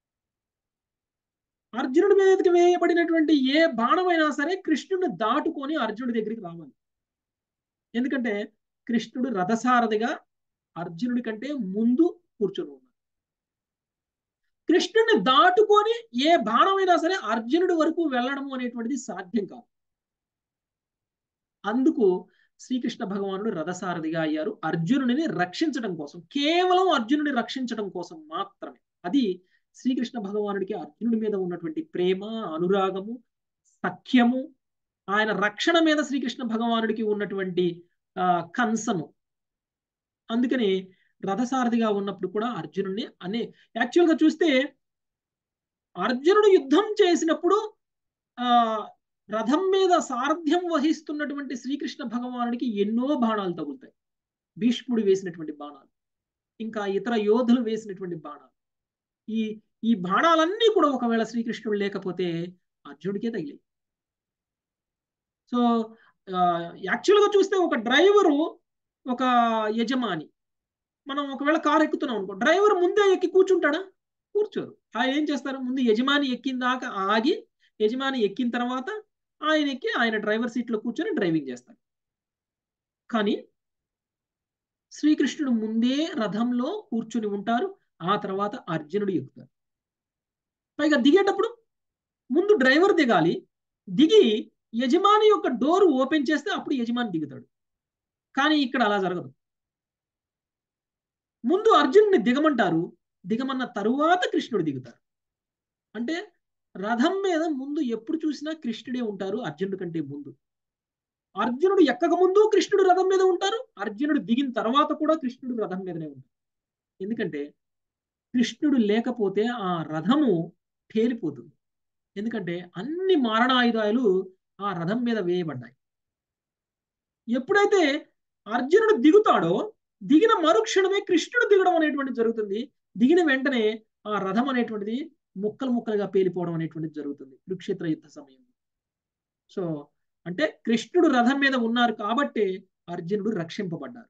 అర్జునుడి మీదకి వేయబడినటువంటి ఏ బాణమైనా సరే కృష్ణుడిని దాటుకొని అర్జునుడి దగ్గరికి రావాలి ఎందుకంటే కృష్ణుడు రథసారథిగా అర్జునుడి కంటే ముందు కూర్చొని ఉన్నాడు కృష్ణుడిని దాటుకొని ఏ బాణమైనా సరే అర్జునుడి వరకు వెళ్ళడము అనేటువంటిది సాధ్యం కాదు అందుకు శ్రీకృష్ణ భగవానుడు రథసారథిగా అయ్యారు అర్జునుడిని రక్షించడం కోసం కేవలం అర్జునుడిని రక్షించడం కోసం మాత్రమే అది శ్రీకృష్ణ భగవానుడికి అర్జునుడి మీద ఉన్నటువంటి ప్రేమ అనురాగము సఖ్యము ఆయన రక్షణ మీద శ్రీకృష్ణ భగవానుడికి ఉన్నటువంటి కన్సను అందుకని రథసారథిగా ఉన్నప్పుడు కూడా అర్జునుడిని అనే యాక్చువల్గా చూస్తే అర్జునుడు యుద్ధం చేసినప్పుడు ఆ రథం మీద సారథ్యం వహిస్తున్నటువంటి శ్రీకృష్ణ భగవానుడికి ఎన్నో బాణాలు తగులుతాయి భీష్ముడు వేసినటువంటి బాణాలు ఇంకా ఇతర యోధులు వేసినటువంటి బాణాలు ఈ ఈ బాణాలన్నీ కూడా ఒకవేళ శ్రీకృష్ణుడు లేకపోతే అర్జునుడికే తగిలాయి సో యాక్చువల్గా చూస్తే ఒక డ్రైవరు ఒక యజమాని మనం ఒకవేళ కారు ఎక్కుతున్నాం అనుకో డ్రైవర్ ముందే ఎక్కి కూర్చుంటాడా కూర్చోరు ఆయన ఏం చేస్తారు ముందు యజమాని ఎక్కిన దాకా ఆగి యజమాని ఎక్కిన తర్వాత ఆయన ఎక్కి ఆయన డ్రైవర్ సీట్లో కూర్చొని డ్రైవింగ్ చేస్తారు కానీ శ్రీకృష్ణుడు ముందే రథంలో కూర్చుని ఉంటారు ఆ తర్వాత అర్జునుడు ఎక్కుతారు పైగా దిగేటప్పుడు ముందు డ్రైవర్ దిగాలి దిగి యజమాని యొక్క డోర్ ఓపెన్ చేస్తే అప్పుడు యజమాని దిగుతాడు కానీ ఇక్కడ అలా జరగదు ముందు అర్జునుడిని దిగమంటారు దిగమన్న తరువాత కృష్ణుడు దిగుతారు అంటే రథం మీద ముందు ఎప్పుడు చూసినా కృష్ణుడే ఉంటారు అర్జునుడి కంటే ముందు అర్జునుడు ఎక్కక ముందు కృష్ణుడు రథం మీద ఉంటారు అర్జునుడు దిగిన తర్వాత కూడా కృష్ణుడు రథం మీదనే ఉంటారు ఎందుకంటే కృష్ణుడు లేకపోతే ఆ రథము పేలిపోతుంది ఎందుకంటే అన్ని మారణాయుధాలు ఆ రథం మీద వేయబడ్డాయి ఎప్పుడైతే అర్జునుడు దిగుతాడో దిగిన మరుక్షణమే కృష్ణుడు దిగడం అనేటువంటి జరుగుతుంది దిగిన వెంటనే ఆ రథం అనేటువంటిది ముక్కలు ముక్కలుగా పేలిపోవడం అనేటువంటిది జరుగుతుంది కురుక్షేత్ర యుద్ధ సమయంలో సో అంటే కృష్ణుడు రథం మీద ఉన్నారు కాబట్టి అర్జునుడు రక్షింపబడ్డారు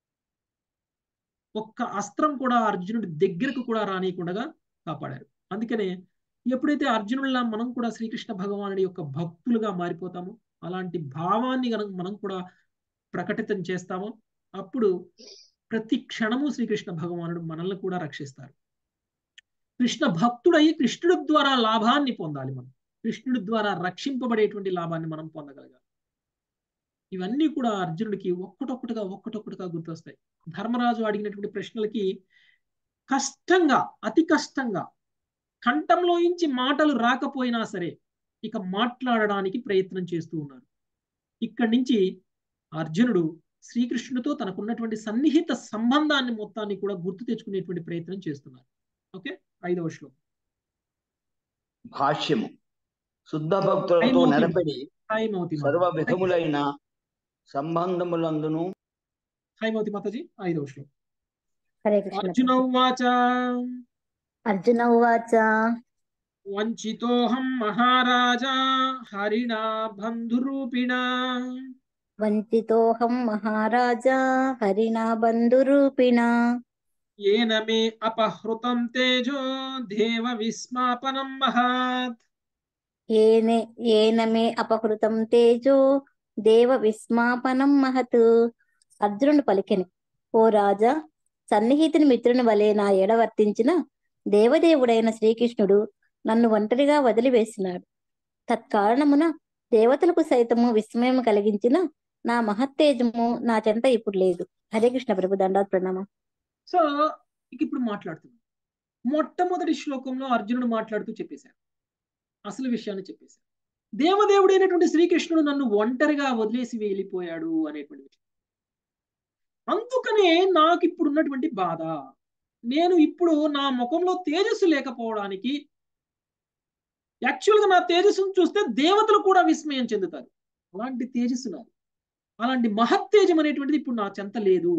ఒక్క అస్త్రం కూడా అర్జునుడి దగ్గరకు కూడా రానియకుండా కాపాడారు అందుకనే ఎప్పుడైతే అర్జునుడిలా మనం కూడా శ్రీకృష్ణ భగవానుడి యొక్క భక్తులుగా మారిపోతామో అలాంటి భావాన్ని కనుక మనం కూడా ప్రకటితం చేస్తామో అప్పుడు ప్రతి క్షణము శ్రీకృష్ణ భగవానుడు మనల్ని కూడా రక్షిస్తారు కృష్ణ భక్తుడై కృష్ణుడి ద్వారా లాభాన్ని పొందాలి మనం కృష్ణుడి ద్వారా రక్షింపబడేటువంటి లాభాన్ని మనం పొందగలగాలి ఇవన్నీ కూడా అర్జునుడికి ఒక్కటొక్కటిగా ఒక్కటొక్కటిగా గుర్తొస్తాయి ధర్మరాజు అడిగినటువంటి ప్రశ్నలకి కష్టంగా అతి కష్టంగా కంఠంలోంచి మాటలు రాకపోయినా సరే ఇక మాట్లాడడానికి ప్రయత్నం చేస్తూ ఉన్నారు ఇక్కడి నుంచి అర్జునుడు శ్రీకృష్ణుడితో తనకున్నటువంటి సన్నిహిత సంబంధాన్ని మొత్తాన్ని కూడా గుర్తు తెచ్చుకునేటువంటి ప్రయత్నం చేస్తున్నారు ఓకే ఐదవ శ్లోకం భాష్యము శుద్ధ భక్తులతో నెరపడి హైమవతి సర్వ విధములైన సంబంధములందును హైమవతి మాతాజీ ఐదవ శ్లోకం హరే కృష్ణ అర్జున ఉవాచ అర్జున ఉవాచ వంచితోహం మహారాజా హరిణా బంధురూపిణా వంచితోహం మహారాజా హరిణా బంధురూపిణా ఏన మే అపహృతం తేజో దేవ విస్మాపనం మహాత్ ఏనే ఏన మే అపహృతం తేజో దేవ విస్మాపనం మహత్ అర్జునుడు పలికెను ఓ రాజా సన్నిహితుని మిత్రుని వలె నా ఎడ వర్తించిన దేవదేవుడైన శ్రీకృష్ణుడు నన్ను ఒంటరిగా వదిలివేసినాడు తత్కారణమున దేవతలకు సైతము విస్మయం కలిగించిన నా మహత్తేజము నా చెంత ఇప్పుడు లేదు హరే కృష్ణ ప్రభు దండాత్ ప్రణామం సో ఇక ఇప్పుడు మాట్లాడుతున్నాం మొట్టమొదటి శ్లోకంలో అర్జునుడు మాట్లాడుతూ చెప్పేశారు అసలు విషయాన్ని చెప్పేశారు దేవదేవుడైనటువంటి శ్రీకృష్ణుడు నన్ను ఒంటరిగా వదిలేసి వెళ్ళిపోయాడు అనేటువంటి విషయం అందుకనే నాకు ఇప్పుడు ఉన్నటువంటి బాధ నేను ఇప్పుడు నా ముఖంలో తేజస్సు లేకపోవడానికి యాక్చువల్గా నా తేజస్సును చూస్తే దేవతలు కూడా విస్మయం చెందుతారు అలాంటి తేజస్సు నాది అలాంటి మహత్తేజం అనేటువంటిది ఇప్పుడు నా చెంత లేదు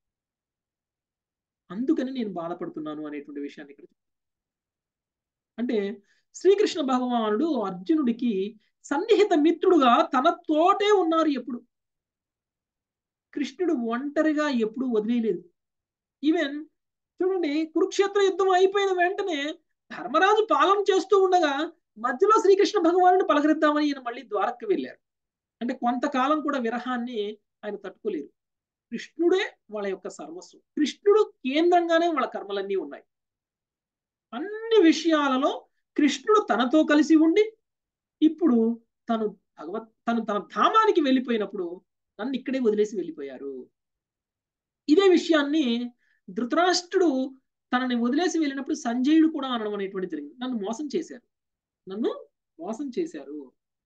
అందుకని నేను బాధపడుతున్నాను అనేటువంటి విషయాన్ని ఇక్కడ చెప్తాను. అంటే శ్రీకృష్ణ భగవానుడు అర్జునుడికి సన్నిహిత మిత్రుడుగా తన తోటే ఉన్నారు ఎప్పుడు కృష్ణుడు ఒంటరిగా ఎప్పుడు వదిలేయలేదు ఈవెన్ చూడండి కురుక్షేత్ర యుద్ధం అయిపోయిన వెంటనే ధర్మరాజు పాలన చేస్తూ ఉండగా మధ్యలో శ్రీకృష్ణ భగవానుడు పలకరిద్దామని ఈయన మళ్ళీ ద్వారక్కి వెళ్ళారు అంటే కొంతకాలం కూడా విరహాన్ని ఆయన తట్టుకోలేరు కృష్ణుడే వాళ్ళ యొక్క సర్వస్వం కృష్ణుడు కేంద్రంగానే వాళ్ళ కర్మలన్నీ ఉన్నాయి అన్ని విషయాలలో కృష్ణుడు తనతో కలిసి ఉండి ఇప్పుడు తను భగవత్ తను తన ధామానికి వెళ్ళిపోయినప్పుడు నన్ను ఇక్కడే వదిలేసి వెళ్ళిపోయారు ఇదే విషయాన్ని ధృతరాష్ట్రుడు తనని వదిలేసి వెళ్ళినప్పుడు సంజయుడు కూడా అనడం అనేటువంటి జరిగింది నన్ను మోసం చేశారు నన్ను మోసం చేశారు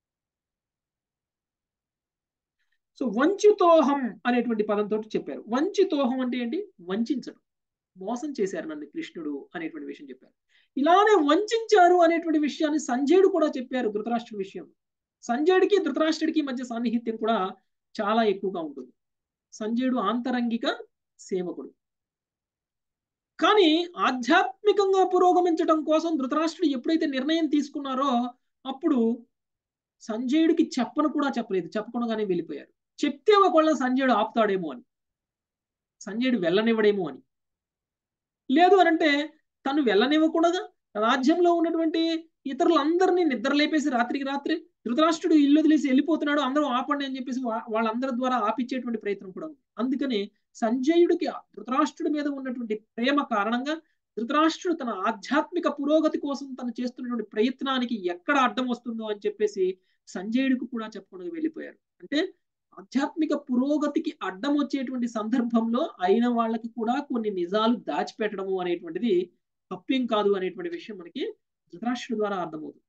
సో వంచితోహం అనేటువంటి పదంతో చెప్పారు వంచితోహం అంటే ఏంటి వంచడం మోసం చేశారు నన్ను కృష్ణుడు అనేటువంటి విషయం చెప్పారు ఇలానే వంచారు అనేటువంటి విషయాన్ని సంజయుడు కూడా చెప్పారు ధృతరాష్ట్రుడి విషయం సంజయుడికి ధృతరాష్ట్రుడికి మధ్య సాన్నిహిత్యం కూడా చాలా ఎక్కువగా ఉంటుంది సంజయుడు ఆంతరంగిక సేవకుడు కానీ ఆధ్యాత్మికంగా పురోగమించడం కోసం ధృతరాష్ట్రుడు ఎప్పుడైతే నిర్ణయం తీసుకున్నారో అప్పుడు సంజయుడికి చెప్పను కూడా చెప్పలేదు చెప్పకుండానే వెళ్ళిపోయారు చెప్తే ఒకవేళ సంజయుడు ఆపుతాడేమో అని సంజయుడు వెళ్ళనివ్వడేమో అని లేదు అనంటే తను వెళ్ళనివ్వకూడగా రాజ్యంలో ఉన్నటువంటి ఇతరులందరినీ నిద్ర లేపేసి రాత్రికి రాత్రి ధృతరాష్ట్రుడు ఇల్లు వదిలేసి వెళ్ళిపోతున్నాడు అందరూ ఆపండి అని చెప్పేసి వాళ్ళందరి ద్వారా ఆపిచ్చేటువంటి ప్రయత్నం కూడా ఉంది అందుకని సంజయుడికి ధృతరాష్ట్రుడి మీద ఉన్నటువంటి ప్రేమ కారణంగా ధృతరాష్ట్రుడు తన ఆధ్యాత్మిక పురోగతి కోసం తను చేస్తున్నటువంటి ప్రయత్నానికి ఎక్కడ అడ్డం వస్తుందో అని చెప్పేసి సంజయుడికి కూడా చెప్పకుండా వెళ్ళిపోయారు అంటే ఆధ్యాత్మిక పురోగతికి అడ్డం వచ్చేటువంటి సందర్భంలో అయిన వాళ్ళకి కూడా కొన్ని నిజాలు దాచిపెట్టడము అనేటువంటిది తప్పేం కాదు అనేటువంటి విషయం మనకి ధృతరాష్ట్రుడి ద్వారా అర్థమవుతుంది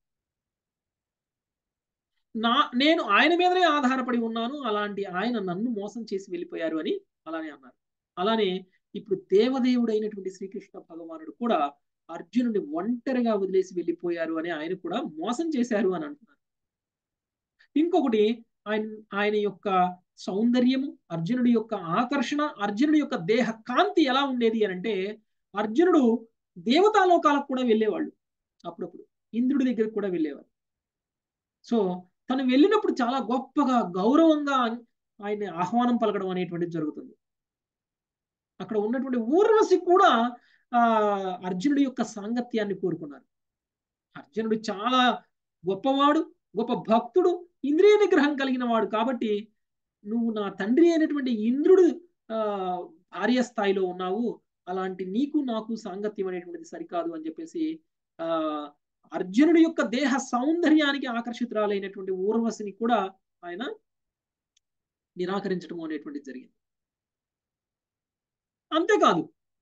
నా నేను ఆయన మీదనే ఆధారపడి ఉన్నాను అలాంటి ఆయన నన్ను మోసం చేసి వెళ్ళిపోయారు అని అలానే అన్నారు అలానే ఇప్పుడు దేవదేవుడైనటువంటి శ్రీకృష్ణ భగవానుడు కూడా అర్జునుడిని ఒంటరిగా వదిలేసి వెళ్ళిపోయారు అని ఆయన కూడా మోసం చేశారు అని అంటున్నారు ఇంకొకటి ఆయన ఆయన యొక్క సౌందర్యము అర్జునుడి యొక్క ఆకర్షణ అర్జునుడి యొక్క దేహ కాంతి ఎలా ఉండేది అని అంటే అర్జునుడు దేవతాలోకాలకు కూడా వెళ్ళేవాళ్ళు అప్పుడప్పుడు ఇంద్రుడి దగ్గరికి కూడా వెళ్ళేవారు సో తను వెళ్ళినప్పుడు చాలా గొప్పగా గౌరవంగా ఆయన ఆహ్వానం పలకడం అనేటువంటిది జరుగుతుంది అక్కడ ఉన్నటువంటి ఊర్వశి కూడా ఆ అర్జునుడి యొక్క సాంగత్యాన్ని కోరుకున్నారు అర్జునుడు చాలా గొప్పవాడు గొప్ప భక్తుడు ఇంద్రియ నిగ్రహం కలిగిన వాడు కాబట్టి నువ్వు నా తండ్రి అయినటువంటి ఇంద్రుడు ఆ భార్య స్థాయిలో ఉన్నావు అలాంటి నీకు నాకు సాంగత్యం అనేటువంటిది సరికాదు అని చెప్పేసి ఆ అర్జునుడి యొక్క దేహ సౌందర్యానికి ఆకర్షితురాలైనటువంటి ఊర్వశిని కూడా ఆయన నిరాకరించడం అనేటువంటిది జరిగింది అంతేకాదు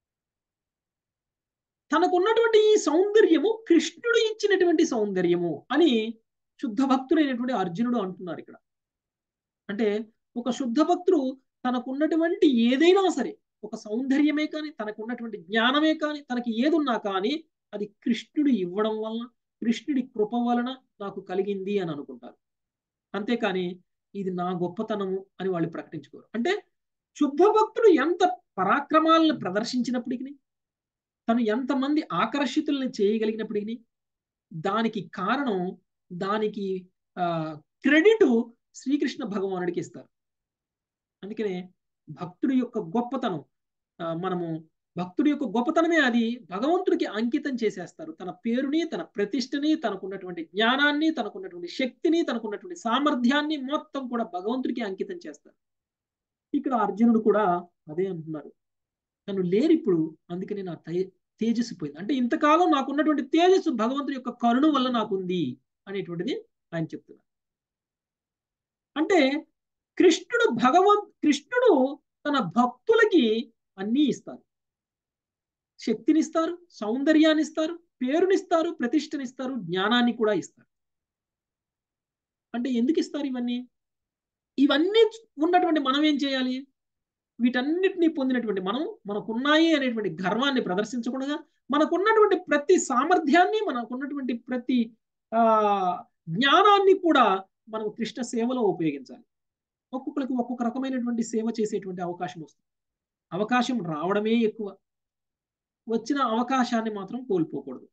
తనకున్నటువంటి ఈ సౌందర్యము కృష్ణుడు ఇచ్చినటువంటి సౌందర్యము అని శుద్ధ భక్తుడైనటువంటి అర్జునుడు అంటున్నారు ఇక్కడ అంటే ఒక శుద్ధ భక్తుడు తనకున్నటువంటి ఏదైనా సరే ఒక సౌందర్యమే కానీ తనకున్నటువంటి జ్ఞానమే కానీ తనకి ఏదున్నా కానీ అది కృష్ణుడు ఇవ్వడం వలన కృష్ణుడి కృప వలన నాకు కలిగింది అని అనుకుంటారు అంతేకాని ఇది నా గొప్పతనము అని వాళ్ళు ప్రకటించుకోరు అంటే శుద్ధ భక్తుడు ఎంత పరాక్రమాలను ప్రదర్శించినప్పటికీ తను ఎంతమంది ఆకర్షితుల్ని చేయగలిగినప్పటికీ దానికి కారణం దానికి ఆ క్రెడిట్ శ్రీకృష్ణ భగవానుడికి ఇస్తారు అందుకనే భక్తుడి యొక్క గొప్పతనం మనము భక్తుడి యొక్క గొప్పతనమే అది భగవంతుడికి అంకితం చేసేస్తారు తన పేరుని తన ప్రతిష్టని తనకున్నటువంటి జ్ఞానాన్ని తనకున్నటువంటి శక్తిని తనకున్నటువంటి సామర్థ్యాన్ని మొత్తం కూడా భగవంతుడికి అంకితం చేస్తారు ఇక్కడ అర్జునుడు కూడా అదే అంటున్నారు తను లేరు ఇప్పుడు అందుకని నా తేజస్సు పోయింది అంటే ఇంతకాలం నాకున్నటువంటి తేజస్సు భగవంతుడి యొక్క కరుణ వల్ల నాకుంది అనేటువంటిది ఆయన చెప్తున్నారు అంటే కృష్ణుడు భగవంత్ కృష్ణుడు తన భక్తులకి అన్నీ ఇస్తారు శక్తినిస్తారు సౌందర్యాన్ని ఇస్తారు పేరునిస్తారు ప్రతిష్టనిస్తారు జ్ఞానాన్ని కూడా ఇస్తారు అంటే ఎందుకు ఇస్తారు ఇవన్నీ ఇవన్నీ ఉన్నటువంటి మనం ఏం చేయాలి వీటన్నిటిని పొందినటువంటి మనం మనకున్నాయి అనేటువంటి గర్వాన్ని ప్రదర్శించకుండా మనకున్నటువంటి ప్రతి సామర్థ్యాన్ని మనకున్నటువంటి ప్రతి ఆ జ్ఞానాన్ని కూడా మనం కృష్ణ సేవలో ఉపయోగించాలి ఒక్కొక్కరికి ఒక్కొక్క రకమైనటువంటి సేవ చేసేటువంటి అవకాశం వస్తుంది అవకాశం రావడమే ఎక్కువ వచ్చిన అవకాశాన్ని మాత్రం కోల్పోకూడదు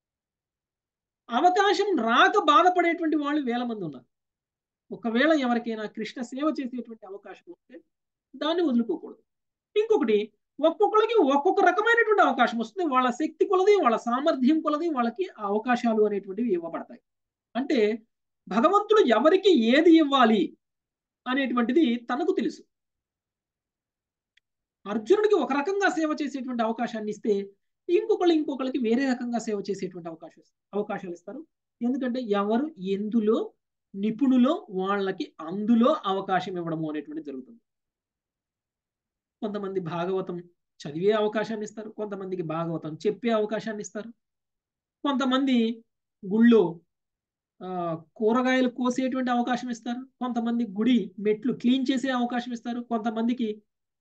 అవకాశం రాక బాధపడేటువంటి వాళ్ళు వేల మంది ఉన్నారు ఒకవేళ ఎవరికైనా కృష్ణ సేవ చేసేటువంటి అవకాశం వస్తే దాన్ని వదులుకోకూడదు ఇంకొకటి ఒక్కొక్కరికి ఒక్కొక్క రకమైనటువంటి అవకాశం వస్తుంది వాళ్ళ శక్తి కొలది వాళ్ళ సామర్థ్యం కొలది వాళ్ళకి ఆ అవకాశాలు అనేటువంటివి ఇవ్వబడతాయి అంటే భగవంతుడు ఎవరికి ఏది ఇవ్వాలి అనేటువంటిది తనకు తెలుసు అర్జునుడికి ఒక రకంగా సేవ చేసేటువంటి అవకాశాన్ని ఇస్తే ఇంకొకళ్ళు ఇంకొకరికి వేరే రకంగా సేవ చేసేటువంటి అవకాశం అవకాశాలు ఇస్తారు ఎందుకంటే ఎవరు ఎందులో నిపుణులో వాళ్ళకి అందులో అవకాశం ఇవ్వడము అనేటువంటి జరుగుతుంది కొంతమంది భాగవతం చదివే అవకాశాన్ని ఇస్తారు కొంతమందికి భాగవతం చెప్పే అవకాశాన్ని ఇస్తారు కొంతమంది గుళ్ళో కూరగాయలు కోసేటువంటి అవకాశం ఇస్తారు కొంతమంది గుడి మెట్లు క్లీన్ చేసే అవకాశం ఇస్తారు కొంతమందికి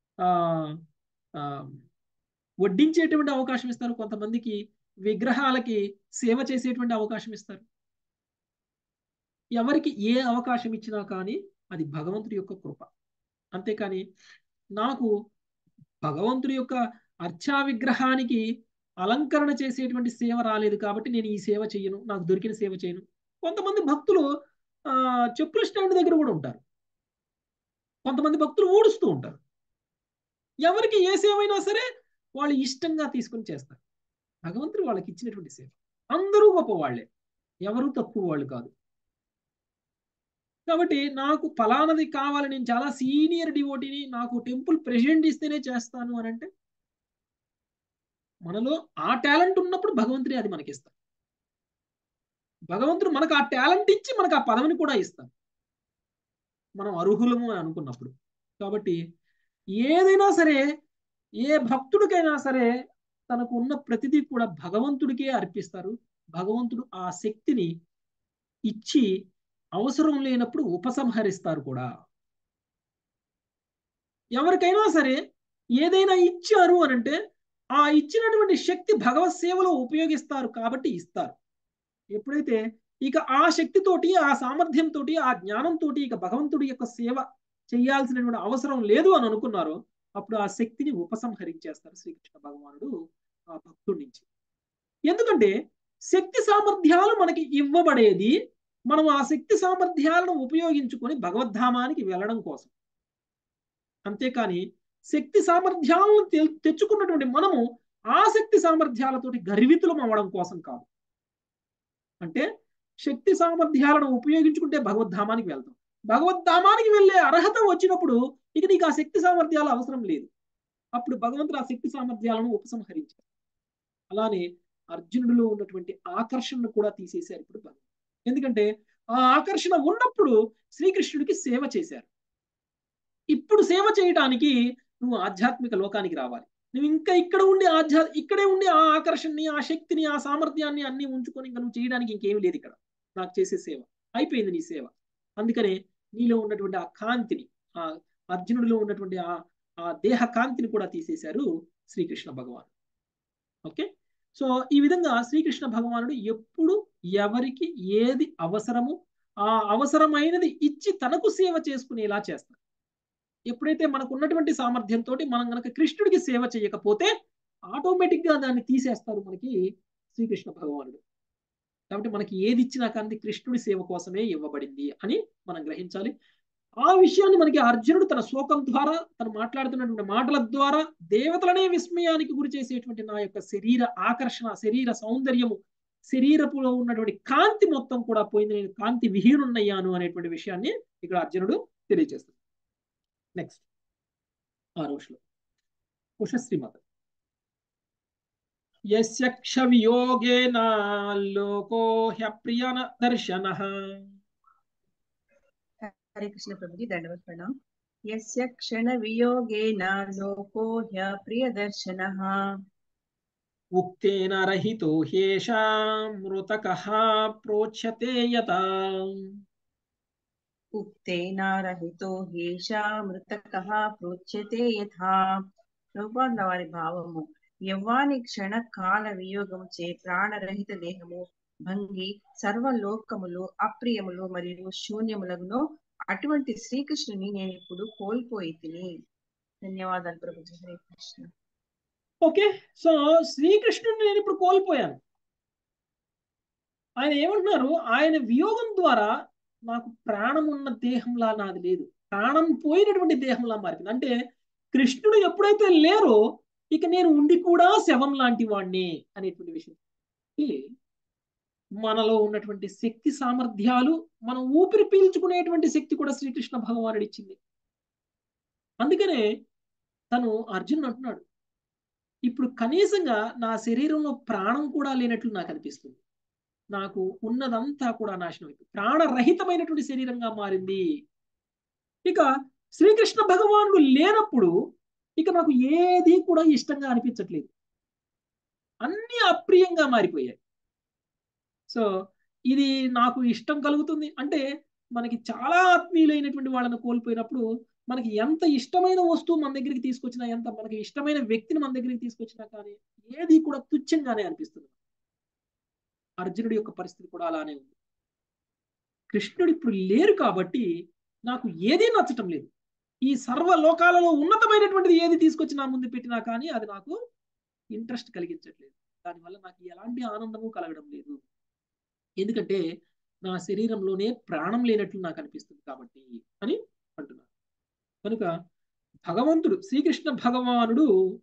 వడ్డించేటువంటి అవకాశం ఇస్తారు కొంతమందికి విగ్రహాలకి సేవ చేసేటువంటి అవకాశం ఇస్తారు ఎవరికి ఏ అవకాశం ఇచ్చినా కానీ అది భగవంతుడి యొక్క కృప అంతేకాని నాకు భగవంతుడి యొక్క అర్చా విగ్రహానికి అలంకరణ చేసేటువంటి సేవ రాలేదు కాబట్టి నేను ఈ సేవ చేయను నాకు దొరికిన సేవ చేయను కొంతమంది భక్తులు ఆ చెప్పుల స్టాండ్ దగ్గర కూడా ఉంటారు కొంతమంది భక్తులు ఊడుస్తూ ఉంటారు ఎవరికి ఏ సేవ అయినా సరే వాళ్ళు ఇష్టంగా తీసుకొని చేస్తారు భగవంతుడు వాళ్ళకి ఇచ్చినటువంటి సేవ అందరూ గొప్ప వాళ్ళే ఎవరు తక్కువ వాళ్ళు కాదు కాబట్టి నాకు ఫలానది కావాలి నేను చాలా సీనియర్ డివోటీని నాకు టెంపుల్ ప్రెసిడెంట్ ఇస్తేనే చేస్తాను అని అంటే మనలో ఆ టాలెంట్ ఉన్నప్పుడు భగవంతుడే అది మనకి ఇస్తాడు భగవంతుడు మనకు ఆ టాలెంట్ ఇచ్చి మనకు ఆ పదవిని కూడా ఇస్తాడు మనం అర్హులము అని అనుకున్నప్పుడు కాబట్టి ఏదైనా సరే ఏ భక్తుడికైనా సరే తనకు ఉన్న ప్రతిదీ కూడా భగవంతుడికే అర్పిస్తారు భగవంతుడు ఆ శక్తిని ఇచ్చి అవసరం లేనప్పుడు ఉపసంహరిస్తారు కూడా ఎవరికైనా సరే ఏదైనా ఇచ్చారు అని అంటే ఆ ఇచ్చినటువంటి శక్తి భగవత్ సేవలో ఉపయోగిస్తారు కాబట్టి ఇస్తారు ఎప్పుడైతే ఇక ఆ శక్తితోటి ఆ సామర్థ్యంతో ఆ జ్ఞానంతో ఇక భగవంతుడి యొక్క సేవ చేయాల్సినటువంటి అవసరం లేదు అని అనుకున్నారో అప్పుడు ఆ శక్తిని ఉపసంహరించేస్తారు శ్రీకృష్ణ భగవానుడు ఆ భక్తుడి నుంచి ఎందుకంటే శక్తి సామర్థ్యాలు మనకి ఇవ్వబడేది మనం ఆ శక్తి సామర్థ్యాలను ఉపయోగించుకొని భగవద్ధామానికి వెళ్ళడం కోసం అంతేకాని శక్తి సామర్థ్యాలను తెచ్చుకున్నటువంటి మనము ఆ శక్తి సామర్థ్యాలతోటి గర్వితులం అవ్వడం కోసం కాదు అంటే శక్తి సామర్థ్యాలను ఉపయోగించుకుంటే భగవద్ధామానికి వెళ్తాం భగవద్ధామానికి వెళ్ళే అర్హత వచ్చినప్పుడు ఇక నీకు ఆ శక్తి సామర్థ్యాలు అవసరం లేదు అప్పుడు భగవంతుడు ఆ శక్తి సామర్థ్యాలను ఉపసంహరించారు అలానే అర్జునుడిలో ఉన్నటువంటి ఆకర్షణను కూడా తీసేశారు ఇప్పుడు భగవంతుడు ఎందుకంటే ఆ ఆకర్షణ ఉన్నప్పుడు శ్రీకృష్ణుడికి సేవ చేశారు ఇప్పుడు సేవ చేయటానికి నువ్వు ఆధ్యాత్మిక లోకానికి రావాలి నువ్వు ఇంకా ఇక్కడ ఉండి ఆధ్యా ఇక్కడే ఉండి ఆ ఆకర్షణని ఆ శక్తిని ఆ సామర్థ్యాన్ని అన్ని ఉంచుకొని ఇంకా నువ్వు చేయడానికి ఇంకేమీ లేదు ఇక్కడ నాకు చేసే సేవ అయిపోయింది నీ సేవ అందుకనే నీలో ఉన్నటువంటి ఆ కాంతిని ఆ అర్జునుడిలో ఉన్నటువంటి ఆ ఆ దేహ కాంతిని కూడా తీసేశారు శ్రీకృష్ణ భగవాన్ ఓకే సో ఈ విధంగా శ్రీకృష్ణ భగవానుడు ఎప్పుడు ఎవరికి ఏది అవసరము ఆ అవసరమైనది ఇచ్చి తనకు సేవ చేసుకునేలా చేస్తారు ఎప్పుడైతే మనకు ఉన్నటువంటి సామర్థ్యంతో మనం గనక కృష్ణుడికి సేవ చేయకపోతే ఆటోమేటిక్ గా దాన్ని తీసేస్తారు మనకి శ్రీకృష్ణ భగవానుడు కాబట్టి మనకి ఏది ఇచ్చినా కానీ కృష్ణుడి సేవ కోసమే ఇవ్వబడింది అని మనం గ్రహించాలి ఆ విషయాన్ని మనకి అర్జునుడు తన శోకం ద్వారా తను మాట్లాడుతున్నటువంటి మాటల ద్వారా దేవతలనే విస్మయానికి గురి చేసేటువంటి నా యొక్క శరీర ఆకర్షణ శరీర సౌందర్యము శరీరపులో ఉన్నటువంటి కాంతి మొత్తం కూడా పోయింది నేను కాంతి విహీనున్నయ్యాను అనేటువంటి విషయాన్ని ఇక్కడ అర్జునుడు తెలియజేస్తుంది నెక్స్ట్ ఆరో శ్లోకం ఉషశ్రీమత యస్య క్షవియోగేన లోకో హ్యప్రియన దర్శన हरे कृष्ण प्रभु जी दंडवत प्रणाम यस्य क्षण वियोगेन लोको ह्यप्रियदर्शनः ఉక్తేన రహితో హ్యేషా మృతకః ప్రోచ్యతే యత उक्तेन रहितो ह्యేషా మృతకః ప్రోచ్యతే యథా ప్రభుపాదుల వారి భావము యవ్వాని క్షణ కాల వియోగము చే ప్రాణరహిత దేహము భంగి సర్వలోకములు అప్రియములు మరియు శూన్యములను అటువంటి శ్రీకృష్ణుని నేను ఇప్పుడు కోల్పోయి తిని ధన్యవాదాలు ప్రభుజీ హరే కృష్ణ ఓకే సో శ్రీకృష్ణుని నేను ఇప్పుడు కోల్పోయాను ఆయన ఏమంటున్నారు ఆయన వియోగం ద్వారా నాకు ప్రాణం ఉన్న దేహంలా నాది లేదు ప్రాణం పోయినటువంటి దేహంలా మారింది అంటే కృష్ణుడు ఎప్పుడైతే లేరో ఇక నేను ఉండి కూడా శవం లాంటి వాణ్ణి అనేటువంటి విషయం ఈ మనలో ఉన్నటువంటి శక్తి సామర్థ్యాలు మనం ఊపిరి పీల్చుకునేటువంటి శక్తి కూడా శ్రీకృష్ణ భగవానుడు ఇచ్చింది అందుకనే తను అర్జున్ అంటున్నాడు ఇప్పుడు కనీసంగా నా శరీరంలో ప్రాణం కూడా లేనట్లు నాకు అనిపిస్తుంది నాకు ఉన్నదంతా కూడా నాశనం అయిపోయింది ప్రాణరహితమైనటువంటి శరీరంగా మారింది ఇక శ్రీకృష్ణ భగవానుడు లేనప్పుడు ఇక నాకు ఏది కూడా ఇష్టంగా అనిపించట్లేదు అన్ని అప్రియంగా మారిపోయాయి సో ఇది నాకు ఇష్టం కలుగుతుంది అంటే మనకి చాలా ఆత్మీయులైనటువంటి వాళ్ళని కోల్పోయినప్పుడు మనకి ఎంత ఇష్టమైన వస్తువు మన దగ్గరికి తీసుకొచ్చినా ఎంత మనకి ఇష్టమైన వ్యక్తిని మన దగ్గరికి తీసుకొచ్చినా కానీ ఏది కూడా తుచ్చంగానే అనిపిస్తుంది అర్జునుడి యొక్క పరిస్థితి కూడా అలానే ఉంది కృష్ణుడు ఇప్పుడు లేరు కాబట్టి నాకు ఏదీ నచ్చటం లేదు ఈ సర్వ లోకాలలో ఉన్నతమైనటువంటిది ఏది తీసుకొచ్చి నా ముందు పెట్టినా కానీ అది నాకు ఇంట్రెస్ట్ కలిగించట్లేదు దానివల్ల నాకు ఎలాంటి ఆనందము కలగడం లేదు ఎందుకంటే నా శరీరంలోనే ప్రాణం లేనట్లు నాకు అనిపిస్తుంది కాబట్టి అని అంటున్నారు కనుక భగవంతుడు శ్రీకృష్ణ భగవానుడు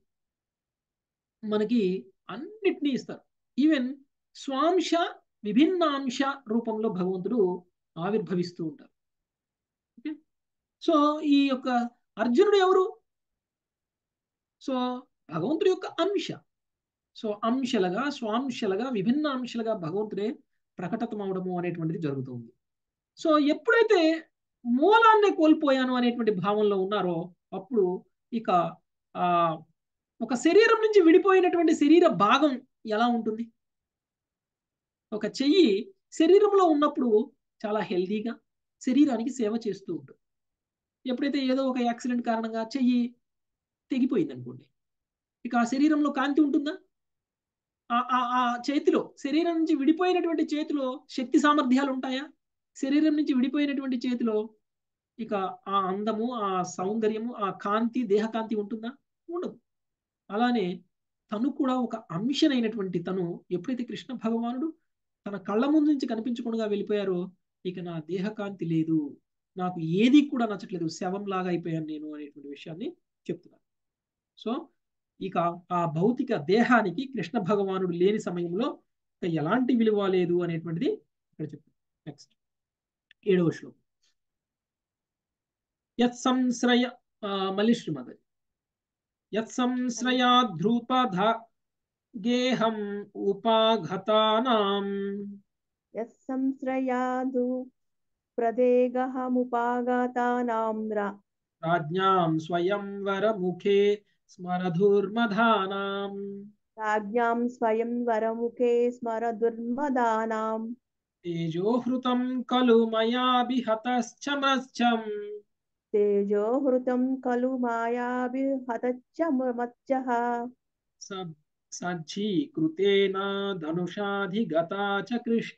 మనకి అన్నిటినీ ఇస్తారు ఈవెన్ స్వాంశ విభిన్నాంశ రూపంలో భగవంతుడు ఆవిర్భవిస్తూ ఉంటారు ఓకే సో ఈ యొక్క అర్జునుడు ఎవరు సో భగవంతుడి యొక్క అంశ సో అంశలుగా స్వాంశలుగా విభిన్న అంశలుగా భగవంతుడే ప్రకటతం అవడము అనేటువంటిది జరుగుతుంది సో ఎప్పుడైతే మూలాన్ని కోల్పోయాను అనేటువంటి భావంలో ఉన్నారో అప్పుడు ఇక ఆ ఒక శరీరం నుంచి విడిపోయినటువంటి శరీర భాగం ఎలా ఉంటుంది ఒక చెయ్యి శరీరంలో ఉన్నప్పుడు చాలా హెల్దీగా శరీరానికి సేవ చేస్తూ ఉంటుంది ఎప్పుడైతే ఏదో ఒక యాక్సిడెంట్ కారణంగా చెయ్యి తెగిపోయింది అనుకోండి ఇక ఆ శరీరంలో కాంతి ఉంటుందా ఆ చేతిలో శరీరం నుంచి విడిపోయినటువంటి చేతిలో శక్తి సామర్థ్యాలు ఉంటాయా శరీరం నుంచి విడిపోయినటువంటి చేతిలో ఇక ఆ అందము ఆ సౌందర్యము ఆ కాంతి దేహకాంతి ఉంటుందా ఉండదు అలానే తను కూడా ఒక అంశనైనటువంటి తను ఎప్పుడైతే కృష్ణ భగవానుడు తన కళ్ళ ముందు నుంచి కనిపించకుండా వెళ్ళిపోయారో ఇక నా దేహకాంతి లేదు నాకు ఏది కూడా నచ్చట్లేదు శవం లాగా అయిపోయాను నేను అనేటువంటి విషయాన్ని చెప్తున్నాను సో ఇక ఆ భౌతిక దేహానికి కృష్ణ భగవానుడు లేని సమయంలో ఎలాంటి విలువ లేదు అనేటువంటిది ఇక్కడ చెప్తాను నెక్స్ట్ ఏడవ శ్లోకం యత్ సంశ్రయ ఆ, మళ్ళీ శ్రీమద్ యత్సంశ్రయాధృపధ గేహం ఉపాఘతానాం యస్సంశ్రయాదు ప్రదేగహముపాగతానాం రా రాజ్ఞాం స్వయంవరముఖే స్మరధుర్మధానాం రాజ్ఞాం స్వయం వరముఖే స్మర దుర్మదానాం తేజోహృతం ఖలు మయాభిహతశ్చమశ్చం తేజోహృతం ఖలు మాయాభిహతచ్చ మచ్చః స- సజ్జీకృతేన ధనుషాధిగతా చ కృష్ణ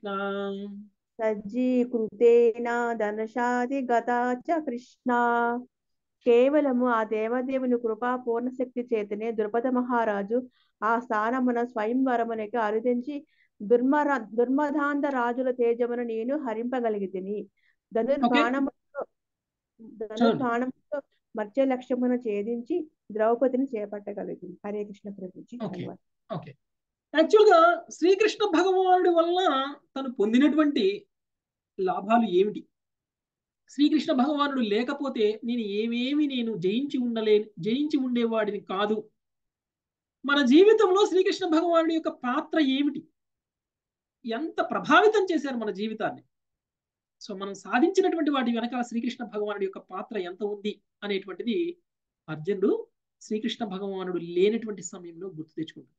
సజ్జీకృతేన ధనశాది గతా చ కృష్ణ కేవలము ఆ దేవదేవుని కృపా పూర్ణశక్తి చేతనే ద్రుపద మహారాజు ఆ స్థానమున స్వయంవరమునకి అరుదించి దుర్మర దుర్మదాంధ రాజుల తేజమును నేను హరింపగలిగితిని ధనుర్బాణముతో ధనుర్బాణముతో మత్స్య లక్ష్యమును ఛేదించి ద్రౌపదిని చేపట్టగలిగింది హరే కృష్ణ ప్రభుజీ ఓకే ధన్యవాదాలు. ఓకే యాక్చువల్గా శ్రీకృష్ణ భగవానుడి వల్ల తను పొందినటువంటి లాభాలు ఏమిటి శ్రీకృష్ణ భగవానుడు లేకపోతే నేను ఏమేమి నేను జయించి ఉండలే జయించి ఉండేవాడిని కాదు మన జీవితంలో శ్రీకృష్ణ భగవానుడి యొక్క పాత్ర ఏమిటి ఎంత ప్రభావితం చేశారు మన జీవితాన్ని సో మనం సాధించినటువంటి వాటి వెనకాల శ్రీకృష్ణ భగవానుడి యొక్క పాత్ర ఎంత ఉంది అనేటువంటిది అర్జునుడు శ్రీకృష్ణ భగవానుడు లేనటువంటి సమయంలో గుర్తు తెచ్చుకుంటాడు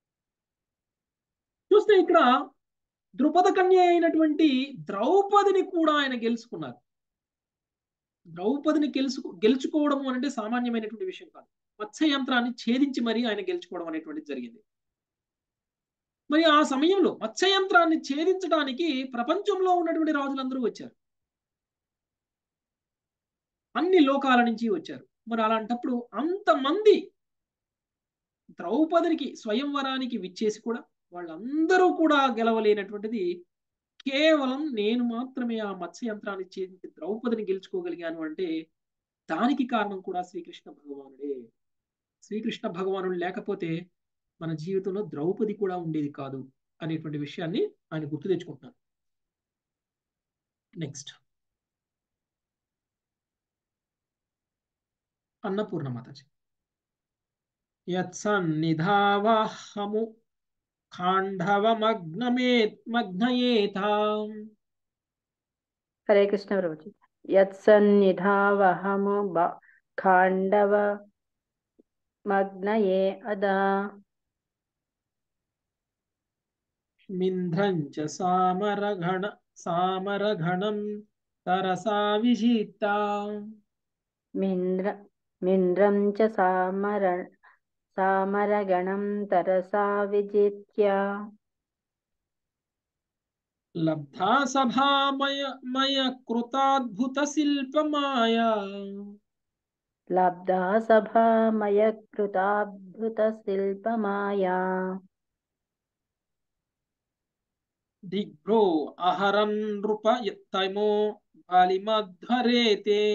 చూస్తే ఇక్కడ ద్రుపద కన్య అయినటువంటి ద్రౌపదిని కూడా ఆయన గెలుచుకున్నారు ద్రౌపదిని గెలుచు గెలుచుకోవడం అంటే సామాన్యమైనటువంటి విషయం కాదు మత్స్య యంత్రాన్ని ఛేదించి మరీ ఆయన గెలుచుకోవడం అనేటువంటిది జరిగింది మరి ఆ సమయంలో మత్స్య యంత్రాన్ని ఛేదించడానికి ప్రపంచంలో ఉన్నటువంటి రాజులందరూ వచ్చారు అన్ని లోకాల నుంచి వచ్చారు మరి అలాంటప్పుడు అంతమంది ద్రౌపదికి స్వయంవరానికి విచ్చేసి కూడా వాళ్ళందరూ కూడా గెలవలేనటువంటిది కేవలం నేను మాత్రమే ఆ మత్స్య యంత్రాన్ని ఛేదించి ద్రౌపదిని గెలుచుకోగలిగాను అంటే దానికి కారణం కూడా శ్రీకృష్ణ భగవానుడే శ్రీకృష్ణ భగవానుడు లేకపోతే మన జీవితంలో ద్రౌపది కూడా ఉండేది కాదు అనేటువంటి విషయాన్ని ఆయన గుర్తు తెచ్చుకుంటున్నాను నెక్స్ట్ అన్నపూర్ణ మాతాజీ యత్సన్నిధావహము ఖాండవమగ్నమే మగ్నయేతాం హరే కృష్ణ ప్రభుజీ యత్సన్నిధావహము బ- ఖాండవ మగ్నయే అదా మింధ్రం చ సామరఘణ సామరఘణం తరసా విజిత్తా మింద్ర మింద్రం చ సామర సామరగణం తరసా విజిత్య లబ్ధా సభామయ మయ కృతాద్భుత శిల్పమాయా లబ్ధా సభామయ కృతాద్భుత శిల్పమాయా దిగ్భ్రో అహరన్ నృప యత్తమో బాలిమధ్వరేతే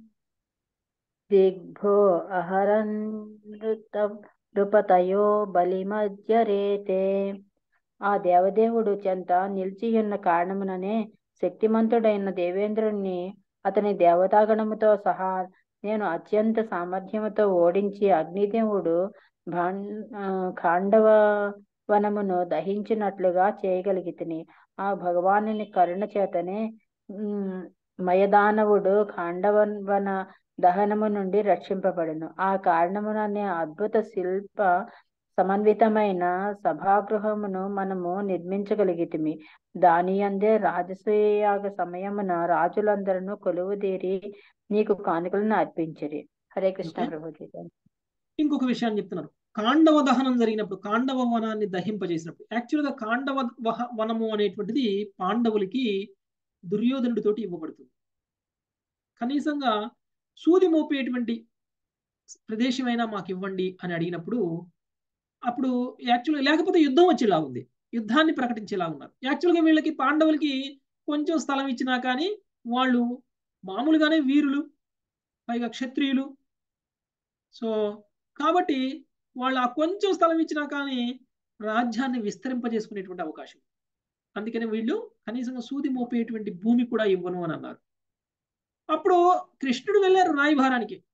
దిగ్భో అహరన్ నృత నృపతయో బలిమజ్జరేతే ఆ దేవదేవుడు చెంత నిలిచియున్న కారణముననే శక్తిమంతుడైన దేవేంద్రుణ్ణి అతని దేవతాగణముతో సహా నేను అత్యంత సామర్థ్యముతో ఓడించి అగ్నిదేవుడు భాం ఆ, ఖాండవ వనమును దహించినట్లుగా చేయగలిగితిని ఆ భగవానుని కరుణ చేతనే ఉమ్, మయదానవుడు ఖాండవన దహనము నుండి రక్షింపబడును ఆ కారణముననే అద్భుత శిల్ప సమన్వితమైన సభాగృహమును మనము నిర్మించగలిగితిమి దాని అందే రాజసూయాగ సమయమున రాజులందరూ కొలువుదీరి నీకు కానుకలను అర్పించిరి హరే కృష్ణ ఓకే. ప్రభుజీ ఇంకొక విషయాన్ని చెప్తున్నారు కాండవ దహనం జరిగినప్పుడు కాండవ వనాన్ని దహింపజేసినప్పుడు యాక్చువల్గా కాండవ వహ- వనము అనేటువంటిది పాండవులకి దుర్యోధనుడితోటి ఇవ్వబడుతుంది కనీసంగా సూది మోపేటువంటి ప్రదేశమైనా మాకు ఇవ్వండి అని అడిగినప్పుడు అప్పుడు యాక్చువల్గా లేకపోతే యుద్ధం వచ్చేలా ఉంది యుద్ధాన్ని ప్రకటించేలా ఉన్నారు యాక్చువల్గా వీళ్ళకి పాండవులకి కొంచెం స్థలం ఇచ్చినా కానీ వాళ్ళు మామూలుగానే వీరులు పైగా క్షత్రియులు సో కాబట్టి వాళ్ళు ఆ కొంచెం స్థలం ఇచ్చినా కానీ రాజ్యాన్ని విస్తరింపజేసుకునేటువంటి అవకాశం అందుకని వీళ్ళు కనీసం సూది మోపేటువంటి భూమి కూడా ఇవ్వను అని అన్నారు అప్పుడు కృష్ణుడు వెళ్ళారు రాయభారానికి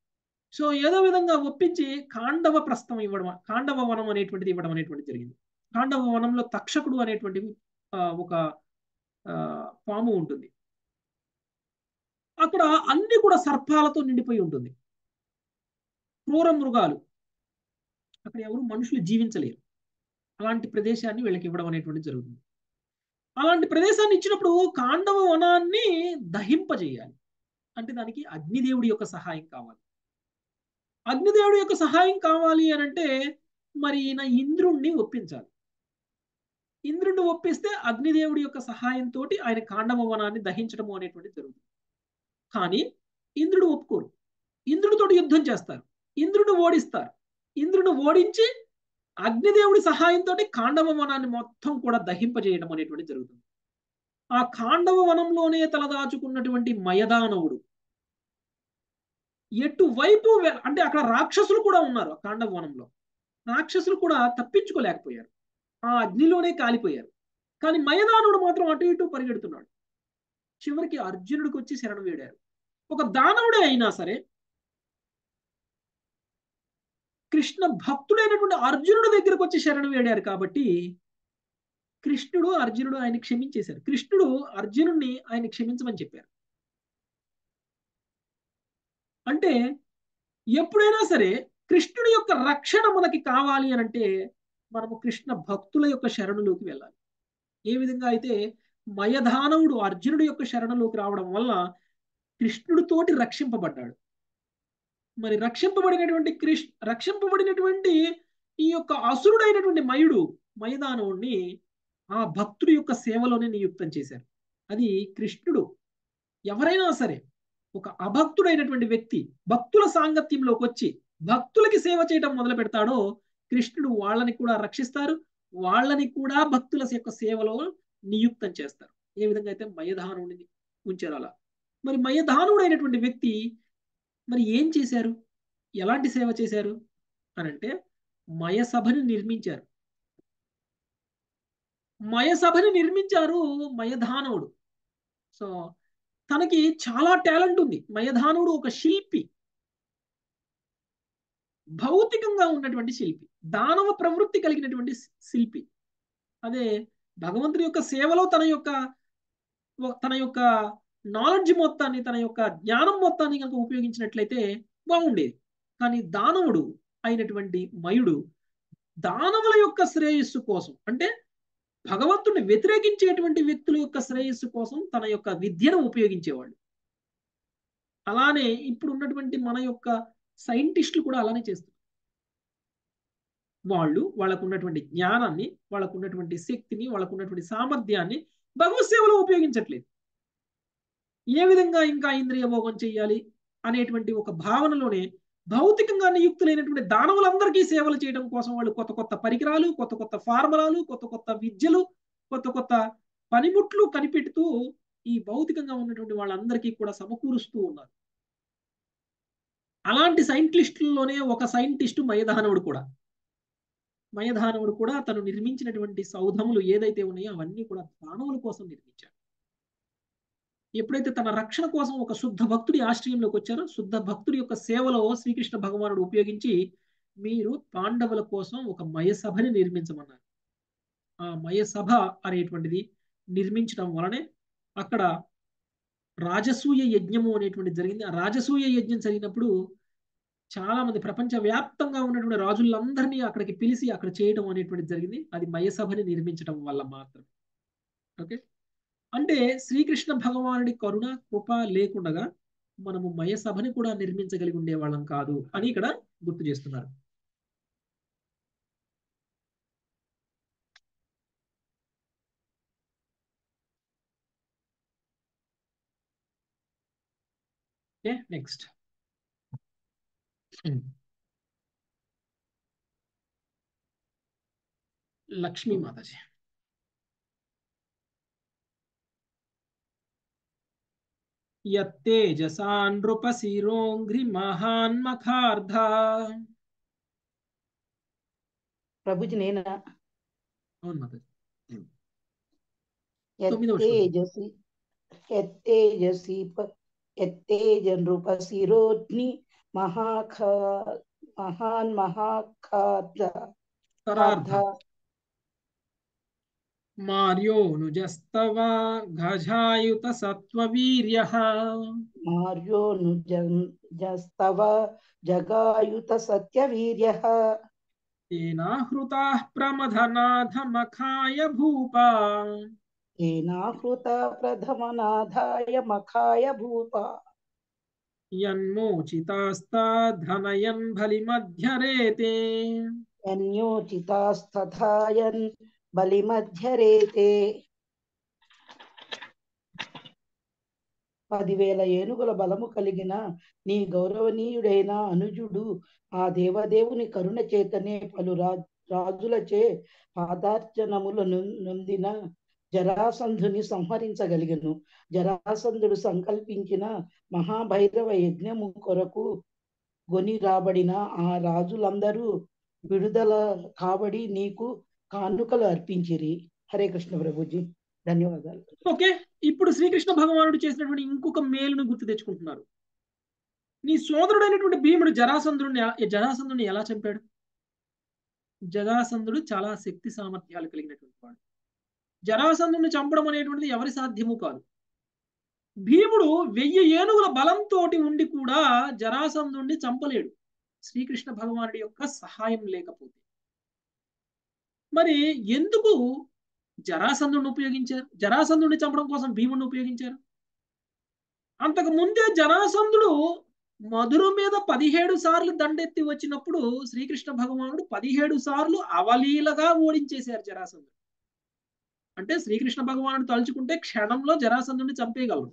సో ఏదో విధంగా ఒప్పించి కాండవ ప్రస్థం ఇవ్వడం కాండవ వనం అనేటువంటిది ఇవ్వడం అనేటువంటిది జరిగింది కాండవ వనంలో తక్షకుడు అనేటువంటి ఆ, ఒక ఆ, పాము ఉంటుంది అక్కడ అన్ని కూడా సర్పాలతో నిండిపోయి ఉంటుంది క్రూర మృగాలు అక్కడ ఎవరు మనుషులు జీవించలేరు అలాంటి ప్రదేశాన్ని వీళ్ళకి ఇవ్వడం అనేటువంటిది జరుగుతుంది అలాంటి ప్రదేశాన్ని ఇచ్చినప్పుడు కాండవ వనాన్ని దహింపజేయాలి అంటే దానికి అగ్నిదేవుడి యొక్క సహాయం కావాలి అగ్నిదేవుడి యొక్క సహాయం కావాలి అని అంటే మరి ఈయన ఇంద్రుణ్ణి ఒప్పించాలి ఇంద్రుణ్ణి ఒప్పిస్తే అగ్నిదేవుడి యొక్క సహాయంతో ఆయన కాండవ వనాన్ని దహించడము అనేటువంటిది జరుగుతుంది కానీ ఇంద్రుడు ఒప్పుకోరు ఇంద్రుడితోటి యుద్ధం చేస్తారు ఇంద్రుడు ఓడిస్తారు ఇంద్రుడు ఓడించి అగ్నిదేవుడి సహాయంతో కాండవ వనాన్ని మొత్తం కూడా దహింపజేయడం అనేటువంటి జరుగుతుంది ఆ కాండవ వనంలోనే తలదాచుకున్నటువంటి మయదానవుడు ఎటువైపు వె- అంటే అక్కడ రాక్షసులు కూడా ఉన్నారు ఆ కాండవ వనంలో రాక్షసులు కూడా తప్పించుకోలేకపోయారు ఆ అగ్నిలోనే కాలిపోయారు కానీ మయదానుడు మాత్రం అటు ఇటు పరిగెడుతున్నాడు చివరికి అర్జునుడికి వచ్చి శరణు వేడారు ఒక దానవుడే అయినా సరే కృష్ణ భక్తుడైనటువంటి అర్జునుడి దగ్గరకు వచ్చి శరణు వేడారు కాబట్టి కృష్ణుడు అర్జునుడు ఆయన క్షమించేశారు కృష్ణుడు అర్జునుడిని ఆయన క్షమించమని చెప్పారు అంటే ఎప్పుడైనా సరే కృష్ణుడి యొక్క రక్షణ మనకి కావాలి అని అంటే మనము కృష్ణ భక్తుల యొక్క శరణులోకి వెళ్ళాలి ఏ విధంగా అయితే మయధానవుడు అర్జునుడి యొక్క శరణలోకి రావడం వల్ల కృష్ణుడితోటి రక్షింపబడ్డాడు మరి రక్షింపబడినటువంటి కృష్ణ రక్షింపబడినటువంటి ఈ యొక్క అసురుడైనటువంటి మయుడు మయదానవుడిని ఆ భక్తుడి యొక్క సేవలోనే నియుక్తం చేశారు అది కృష్ణుడు ఎవరైనా సరే ఒక అభక్తుడైనటువంటి వ్యక్తి భక్తుల సాంగత్యంలోకి వచ్చి భక్తులకి సేవ చేయడం మొదలు పెడతాడో కృష్ణుడు వాళ్ళని కూడా రక్షిస్తారు వాళ్ళని కూడా భక్తుల యొక్క సేవలో నియుక్తం చేస్తారు ఏ విధంగా అయితే మయధానుడిని ఉంచారు అలా మరి మయధానుడు అయినటువంటి వ్యక్తి మరి ఏం చేశారు ఎలాంటి సేవ చేశారు అని అంటే మయసభని నిర్మించారు మయసభని నిర్మించారు మయధానవుడు సో తనకి చాలా టాలెంట్ ఉంది మయధానుడు ఒక శిల్పి భౌతికంగా ఉన్నటువంటి శిల్పి దానవ ప్రవృత్తి కలిగినటువంటి శిల్పి అదే భగవంతుడి యొక్క సేవలో తన యొక్క తన యొక్క నాలెడ్జ్ మొత్తాన్ని తన యొక్క జ్ఞానం మొత్తాన్ని కనుక ఉపయోగించినట్లయితే బాగుండేది కానీ దానవుడు అయినటువంటి మయుడు దానవుల యొక్క శ్రేయస్సు కోసం అంటే భగవంతుడిని వ్యతిరేకించేటువంటి వ్యక్తుల యొక్క శ్రేయస్సు కోసం తన యొక్క విద్యను ఉపయోగించేవాళ్ళు అలానే ఇప్పుడు ఉన్నటువంటి మన యొక్క సైంటిస్టులు కూడా అలానే చేస్తారు వాళ్ళు వాళ్ళకు ఉన్నటువంటి జ్ఞానాన్ని వాళ్ళకు ఉన్నటువంటి శక్తిని వాళ్ళకు ఉన్నటువంటి సామర్థ్యాన్ని భగవత్ సేవలో ఉపయోగించట్లేదు ఏ విధంగా ఇంకా ఇంద్రియ భోగం చేయాలి అనేటువంటి ఒక భావనలోనే భౌతికంగా నియుక్తులైనటువంటి దానవులందరికీ సేవలు చేయడం కోసం వాళ్ళు కొత్త కొత్త పరికరాలు కొత్త కొత్త ఫార్ములాలు కొత్త కొత్త విద్యలు కొత్త కొత్త పనిముట్లు కనిపెడుతూ ఈ భౌతికంగా ఉన్నటువంటి వాళ్ళందరికీ కూడా సమకూరుస్తూ ఉన్నారు అలాంటి సైంటిస్టుల్లోనే ఒక సైంటిస్టు మయదానవుడు కూడా మయదానవుడు కూడా తను నిర్మించినటువంటి సౌధములు ఏదైతే ఉన్నాయో అవన్నీ కూడా దానవుల కోసం నిర్మించాడు ఎప్పుడైతే తన రక్షణ కోసం ఒక శుద్ధ భక్తుడి ఆశ్రయంలోకి వచ్చారో శుద్ధ భక్తుడి యొక్క సేవలో శ్రీకృష్ణ భగవానుడు ఉపయోగించి మీరు పాండవుల కోసం ఒక మయసభని నిర్మించమన్నారు ఆ మయసభ అనేటువంటిది నిర్మించడం వలనే అక్కడ రాజసూయ యజ్ఞము అనేటువంటి జరిగింది ఆ రాజసూయ యజ్ఞం జరిగినప్పుడు చాలా మంది ప్రపంచ వ్యాప్తంగా ఉన్నటువంటి రాజులందరినీ అక్కడికి పిలిచి అక్కడ చేయడం అనేటువంటిది జరిగింది అది మయసభని నిర్మించడం వల్ల మాత్రం ఓకే అంటే శ్రీకృష్ణ భగవానుడి కరుణ కృప లేకుండగా మనము మయసభని కూడా నిర్మించగలిగి ఉండేవాళ్ళం కాదు అని ఇక్కడ గుర్తు చేస్తున్నారు ఓకే నెక్స్ట్ లక్ష్మీ మాతాజీ యత్తేజసా నృపశిరోంఘ్రి మహాన్మఖార్ధ ప్రభుజీ నేనా అవును మాతాజీ తొమ్మిదవ శ్లోకం. యత్తేజసి యత్తేజసి ప- యత్తేజ నృపశిరోగ్ని మహాఖ మహాన్ మహాఖార్ధ కరార్థ మార్యోనుజస్తవ గజాయుత సత్వవీర్య మార్యో జస్తవ జగాయుత సత్యవీర్య తేనాహృతా ప్రమథనాథమఖాయ భూపా తేనాహృత ప్రథమనాథాయ మఖాయ భూప యన్మోచితాస్తాధనయన్ బలిమధ్యరేతే అన్యోచితాస్తథాయన్ బలిమధ్యరేతే పదివేల ఏనుగుల బలము కలిగిన నీ గౌరవనీయుడైన అనుజుడు ఆ దేవదేవుని కరుణ చేతనే పలు రా రాజులచే పాదార్చనములు నొందిన జరాసంధుని సంహరించగలిగను జరాసంధుడు సంకల్పించిన మహాభైరవ యజ్ఞము కొరకు గొని రాబడిన ఆ రాజులందరూ విడుదల కాబడి నీకు కానుకలు అర్పించిరి హరే కృష్ణ ప్రభుజీ ధన్యవాదాలు ఓకే ఇప్పుడు శ్రీకృష్ణ భగవానుడు చేసినటువంటి ఇంకొక మేలును గుర్తు తెచ్చుకుంటున్నారు నీ సోదరుడైనటువంటి భీముడు జరాసంధుడిని జరాసంధుడిని ఎలా చంపాడు జరాసంధుడు చాలా శక్తి సామర్థ్యాలు కలిగినటువంటి వాడు జరాసంధుడిని చంపడం అనేటువంటిది ఎవరి సాధ్యము కాదు భీముడు వెయ్యి ఏనుగుల బలంతో ఉండి కూడా జరాసంధుడిని చంపలేడు శ్రీకృష్ణ భగవానుడి యొక్క సహాయం లేకపోతే మరి ఎందుకు జరాసంధుడిని ఉపయోగించారు జరాసంధుడిని చంపడం కోసం భీముడిని ఉపయోగించారు అంతకు ముందే జరాసంధుడు మధుర మీద పదిహేడు సార్లు దండెత్తి వచ్చినప్పుడు శ్రీకృష్ణ భగవానుడు పదిహేడు సార్లు అవలీలగా ఓడించేశారు జరాసంధుడు అంటే శ్రీకృష్ణ భగవానుడు తలుచుకుంటే క్షణంలో జరాసంధుడిని చంపేయగలరు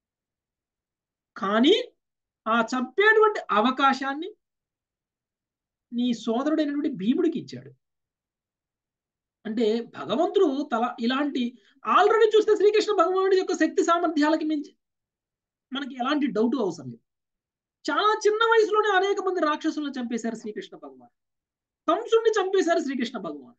కానీ ఆ చంపేటువంటి అవకాశాన్ని నీ సోదరుడైనటువంటి భీముడికి ఇచ్చాడు అంటే భగవంతుడు తల ఇలాంటి ఆల్రెడీ చూస్తే శ్రీకృష్ణ భగవానుడి యొక్క శక్తి సామర్థ్యాలకి మించి మనకి ఎలాంటి డౌట్ అవసరం లేదు చాలా చిన్న వయసులోనే అనేక మంది రాక్షసులను చంపేశారు శ్రీకృష్ణ భగవాన్ కంసుడిని చంపేశారు శ్రీకృష్ణ భగవాన్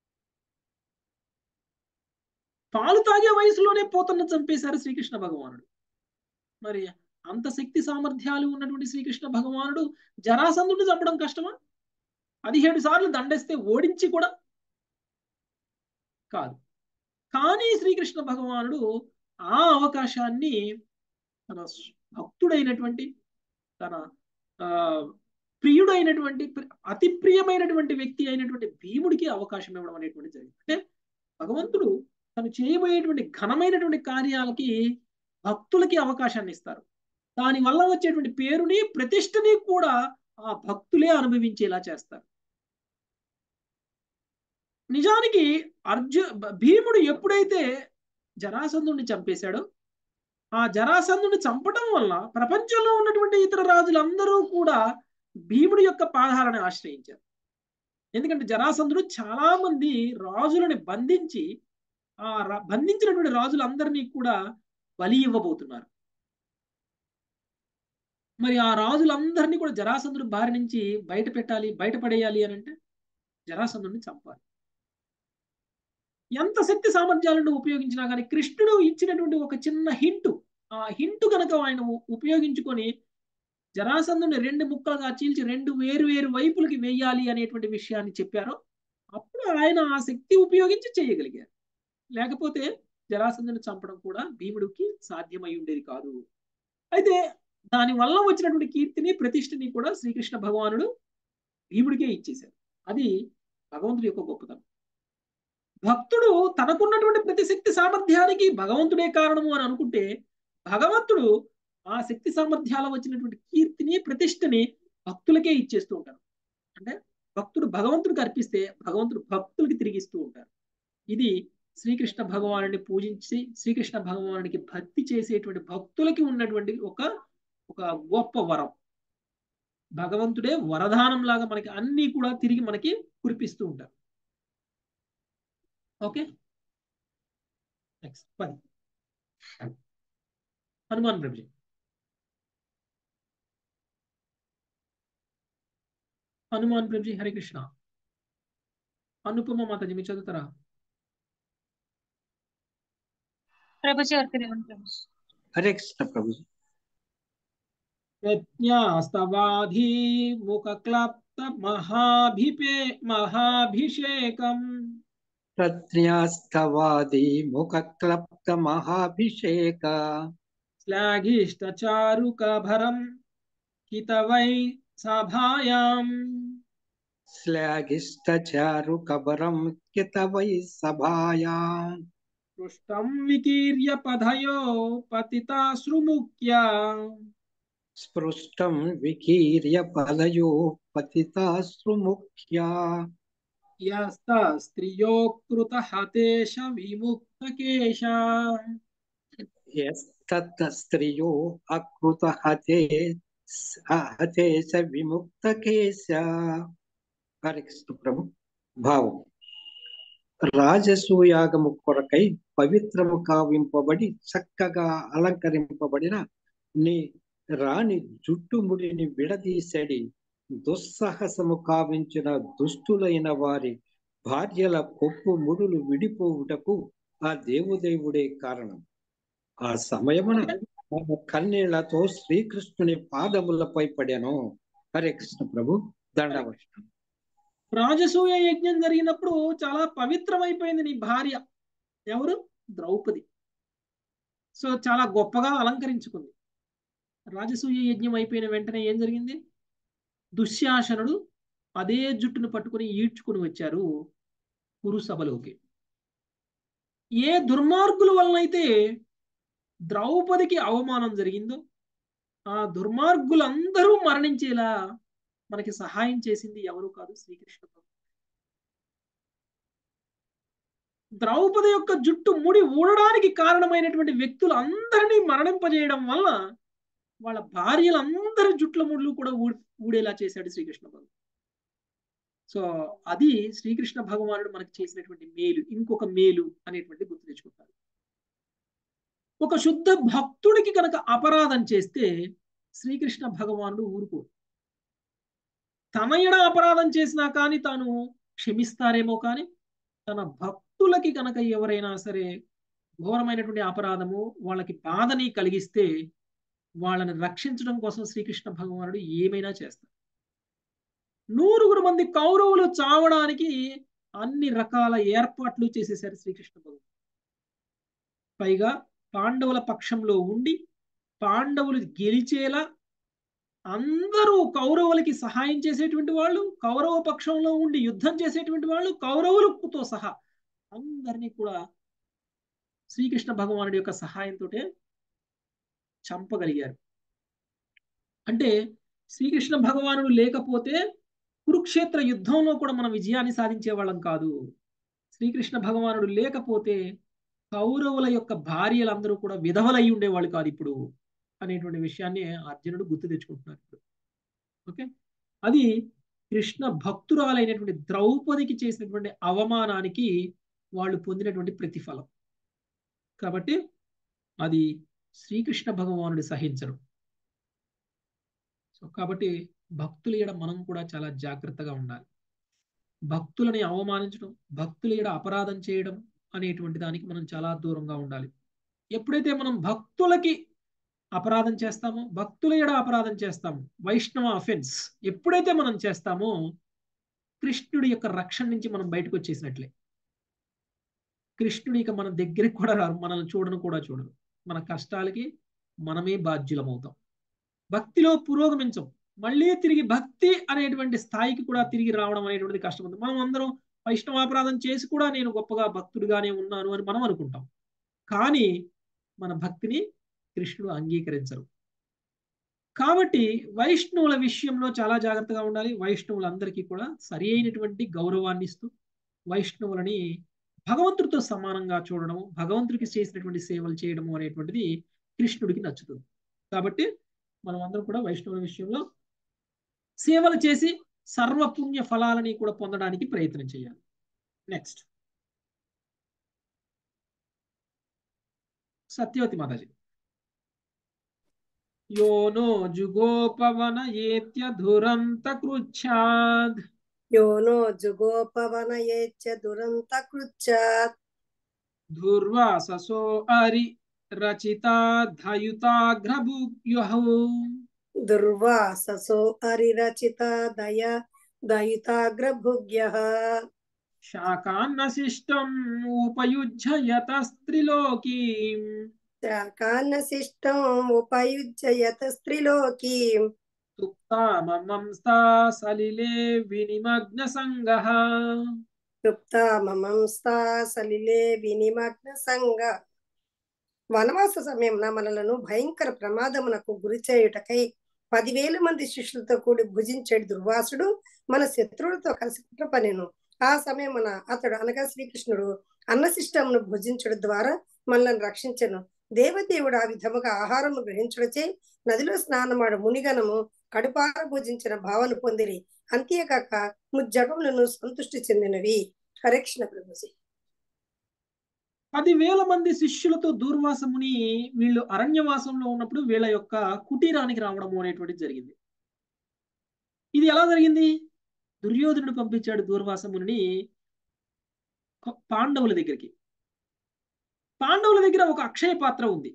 పాలు తాగే వయసులోనే పోతన్న చంపేశారు శ్రీకృష్ణ భగవానుడు మరి అంత శక్తి సామర్థ్యాలు ఉన్నటువంటి శ్రీకృష్ణ భగవానుడు జరాసంధుడిని చంపడం కష్టమా పదిహేడు సార్లు దండేస్తే ఓడించి కూడా కాదు కానీ శ్రీకృష్ణ భగవానుడు ఆ అవకాశాన్ని తన భక్తుడైనటువంటి తన ప్రియుడైనటువంటి అతి ప్రియమైనటువంటి వ్యక్తి అయినటువంటి భీముడికి అవకాశం ఇవ్వడం అనేటువంటి జరిగింది అంటే భగవంతుడు తను చేయబోయేటువంటి ఘనమైనటువంటి కార్యాలకి భక్తులకి అవకాశాన్ని ఇస్తారు దాని వల్ల వచ్చేటువంటి పేరుని ప్రతిష్టని కూడా ఆ భక్తులే అనుభవించేలా చేస్తారు నిజానికి అర్జు భీముడు ఎప్పుడైతే జరాసంధుడిని చంపేశాడో ఆ జరాసంధుడిని చంపడం వల్ల ప్రపంచంలో ఉన్నటువంటి ఇతర రాజులందరూ కూడా భీముడి యొక్క పాదాలను ఆశ్రయించారు ఎందుకంటే జరాసంధుడు చాలా మంది రాజులని బంధించి ఆ బంధించినటువంటి రాజులందరినీ కూడా బలి ఇవ్వబోతున్నారు మరి ఆ రాజులందరినీ కూడా జరాసంధుడు బారి నుంచి బయట పెట్టాలి బయట పడేయాలి అని అంటే జరాసంధుడిని చంపాలి ఎంత శక్తి సామర్థ్యాలను ఉపయోగించినా కానీ కృష్ణుడు ఇచ్చినటువంటి ఒక చిన్న హింటు ఆ హింటు కనుక ఆయన ఉపయోగించుకొని జరాసంధుని రెండు ముక్కలుగా చీల్చి రెండు వేరు వేరు వైపులకి వేయాలి అనేటువంటి విషయాన్ని చెప్పారో అప్పుడు ఆయన ఆ శక్తి ఉపయోగించి చేయగలిగారు లేకపోతే జరాసంధుని చంపడం కూడా భీముడికి సాధ్యమై ఉండేది కాదు అయితే దాని వల్ల వచ్చినటువంటి కీర్తిని ప్రతిష్టని కూడా శ్రీకృష్ణ భగవానుడు భీముడికే ఇచ్చేశారు అది భగవంతుడి యొక్క గొప్పతనం భక్తుడు తనకున్నటువంటి ప్రతి శక్తి సామర్థ్యానికి భగవంతుడే కారణము అని అనుకుంటే భగవంతుడు ఆ శక్తి సామర్థ్యాల వచ్చినటువంటి కీర్తిని ప్రతిష్టని భక్తులకే ఇచ్చేస్తూ ఉంటారు అంటే భక్తుడు భగవంతుడికి అర్పిస్తే భగవంతుడు భక్తులకి తిరిగిస్తూ ఉంటారు ఇది శ్రీకృష్ణ భగవానుడిని పూజించి శ్రీకృష్ణ భగవానుడికి భక్తి చేసేటువంటి భక్తులకి ఉన్నటువంటి ఒక ఒక గొప్ప వరం భగవంతుడే వరదానం లాగా మనకి అన్ని కూడా తిరిగి మనకి కురిపిస్తూ ఉంటారు ఓకే నెక్స్ట్ పది హనుమాన్ ప్రభుజీ హనుమాన్ ప్రభుజీ హరే కృష్ణ అనుపమ మాతాజీ మీరు చదువుతారా ప్రభుజీ ఎవరికి ఇవ్వండి ప్రభుజీ హరే కృష్ణ ప్రభుజీ ప్రజ్ఞాస్తవాధి ముఖ క్లప్త మహాభిపే మహాభిషేకం ప్రజ్ఞాస్తవాది ముఖక్లప్త మహాభిషేక శ్లాఘిష్ట చారుకభరం హితవై సభాయాం శ్లాఘిష్టచారు కబరం కితవై సభాయాం పృష్టం వికీర్య పదయో పతితాశ్రుముఖ్య స్పృష్టం వికీర్య పదయో పతితాశ్రుముఖ్యా యస్త స్త్రియో కృత హతేష విముక్తకేశ యస్తత్ స్త్రియో అకృత హతే హతేశ విముక్తకేశ హరే కృష్ణ ప్రభు భావం రాజసూయాగము కొరకై పవిత్రము కావింపబడి చక్కగా అలంకరింపబడిన నీ రాణి జుట్టుముడిని విడదీసడి దుస్సాహసము కావించిన దుష్టులైన వారి భార్యల కొప్పు ముడులు విడిపోవుటకు ఆ దేవుదేవుడే కారణం ఆ సమయమున ఆమె కన్నీళ్లతో శ్రీకృష్ణుని పాదములపై పడాను హరే కృష్ణ ప్రభు దండవచనం రాజసూయ యజ్ఞం జరిగినప్పుడు చాలా పవిత్రమైపోయింది నీ భార్య ఎవరు ద్రౌపది సో చాలా గొప్పగా అలంకరించుకుంది రాజసూయ యజ్ఞం అయిపోయిన వెంటనే ఏం జరిగింది దుశ్శాసనుడు అదే జుట్టును పట్టుకుని ఈడ్చుకుని వచ్చారు కురుసభలోకి ఏ దుర్మార్గుల వలనైతే ద్రౌపదికి అవమానం జరిగిందో ఆ దుర్మార్గులందరూ మరణించేలా మనకి సహాయం చేసింది ఎవరు కాదు శ్రీకృష్ణ ద్రౌపది యొక్క జుట్టు ముడి ఊడడానికి కారణమైనటువంటి వ్యక్తులు అందరినీ మరణింపజేయడం వల్ల వాళ్ళ భార్యలందరి జుట్ల ముళ్ళు కూడా ఊడేలా చేశాడు శ్రీకృష్ణ భగవాన్ సో అది శ్రీకృష్ణ భగవానుడు మనకు చేసినటువంటి మేలు ఇంకొక మేలు అనేటువంటి గుర్తు తెచ్చుకుంటారు ఒక శుద్ధ భక్తుడికి కనుక అపరాధం చేస్తే శ్రీకృష్ణ భగవానుడు ఊరుకో తన ఎడ అపరాధం చేసినా కానీ తాను క్షమిస్తారేమో కానీ తన భక్తులకి కనుక ఎవరైనా సరే ఘోరమైనటువంటి అపరాధము వాళ్ళకి బాధని కలిగిస్తే వాళ్ళని రక్షించడం కోసం శ్రీకృష్ణ భగవానుడు ఏమైనా చేస్తారు నూరుగురు మంది కౌరవులు చావడానికి అన్ని రకాల ఏర్పాట్లు చేసేశారు శ్రీకృష్ణ భగవాన్ పైగా పాండవుల పక్షంలో ఉండి పాండవులు గెలిచేలా అందరూ కౌరవులకి సహాయం చేసేటువంటి వాళ్ళు కౌరవ పక్షంలో ఉండి యుద్ధం చేసేటువంటి వాళ్ళు కౌరవులతో సహా అందరినీ కూడా శ్రీకృష్ణ భగవానుడి యొక్క సహాయంతో చంపగలిగారు అంటే శ్రీకృష్ణ భగవానుడు లేకపోతే కురుక్షేత్ర యుద్ధంలో కూడా మనం విజయాన్ని సాధించే వాళ్ళం కాదు శ్రీకృష్ణ భగవానుడు లేకపోతే కౌరవుల యొక్క భార్యలందరూ కూడా విధవలై ఉండేవాళ్ళు కాదు ఇప్పుడు అనేటువంటి విషయాన్ని అర్జునుడు గుర్తు తెచ్చుకుంటున్నారు ఇప్పుడు ఓకే అది కృష్ణ భక్తురాలైనటువంటి ద్రౌపదికి చేసినటువంటి అవమానానికి వాళ్ళు పొందినటువంటి ప్రతిఫలం కాబట్టి అది శ్రీకృష్ణ భగవానుడు సహించరు సో కాబట్టి భక్తుల ఎడ మనం కూడా చాలా జాగ్రత్తగా ఉండాలి భక్తులని అవమానించడం భక్తుల ఎడ అపరాధం చేయడం అనేటువంటి దానికి మనం చాలా దూరంగా ఉండాలి ఎప్పుడైతే మనం భక్తులకి అపరాధం చేస్తామో భక్తుల ఎడ అపరాధం చేస్తాము వైష్ణవ అఫెన్స్ ఎప్పుడైతే మనం చేస్తామో కృష్ణుడి యొక్క రక్షణ నుంచి మనం బయటకు వచ్చేసినట్లే కృష్ణుడి ఇక మన దగ్గరికి కూడా రారు మనల్ని చూడను కూడా చూడరు మన కష్టాలకి మనమే బాధ్యులమవుతాం భక్తిలో పురోగమించం మళ్ళీ తిరిగి భక్తి అనేటువంటి స్థాయికి కూడా తిరిగి రావడం అనేటువంటిది కష్టమవుతుంది మనం అందరం వైష్ణవాపరాధం చేసి కూడా నేను గొప్పగా భక్తుడిగానే ఉన్నాను అని మనం అనుకుంటాం కానీ మన భక్తిని కృష్ణుడు అంగీకరించరు కాబట్టి వైష్ణవుల విషయంలో చాలా జాగ్రత్తగా ఉండాలి వైష్ణవులందరికీ కూడా సరి అయినటువంటి గౌరవాన్ని ఇస్తూ వైష్ణవులని భగవంతుడితో సమానంగా చూడడము భగవంతుడికి చేసినటువంటి సేవలు చేయడము అనేటువంటిది కృష్ణుడికి నచ్చుతుంది కాబట్టి మనం అందరం కూడా వైష్ణవుల విషయంలో సేవలు చేసి సర్వపుణ్య ఫలాలని కూడా పొందడానికి ప్రయత్నం చేయాలి నెక్స్ట్ సత్యవతి మాతాజీ యో నో జుగోపవన ఏత్య దురంత కృచ్ఛాద్ यो नो जुगोपवनयेच्च दुरन्तकृच्छात् దుర్వాససో అరి రచితాధయుతాగ్రభుగ్యుః దుర్వాససో అరిరచిత దయ దయితాగ్రభుగ్య శాకాన్నశిష్టం ఉపయుజ్య యతస్త్రిలోకీం శాకాన్నశిష్టం ఉపయుజ్యయత స్త్రీలోకీం తుప్తామంస్తా సలిలే వినిమగ్న సంగః తృప్తామమంస్తా సలిలే వినిమగ్న సంగ వనవాస సమయంన మనలను భయంకర ప్రమాదమునకు గురి చేయుటకై పదివేల మంది శిష్యులతో కూడి భుజించేడు దుర్వాసుడు మన శత్రువులతో కలిసి కుట్ర పనెను ఆ సమయమున అతడు అనగా శ్రీకృష్ణుడు అన్నశిష్టమును భుజించడం ద్వారా మనల్ని రక్షించెను దేవదేవుడు ఆ విధముగా ఆహారము గ్రహించుడచే నదిలో స్నానమాడు మునిగనము కడుపార భుజించిన భావన పొందిరి అంతేకాక ముజ్జగములను సంతృష్టి చెందినవి హరేకృష్ణ ప్రభుజీ పదివేల మంది శిష్యులతో దూర్వాసముని వీళ్ళు అరణ్యవాసంలో ఉన్నప్పుడు వీళ్ళ యొక్క కుటీరానికి రావడము అనేటువంటిది జరిగింది ఇది ఎలా జరిగింది దుర్యోధనుడు పంపించాడు దూర్వాసముని పాండవుల దగ్గరికి పాండవుల దగ్గర ఒక అక్షయ పాత్ర ఉంది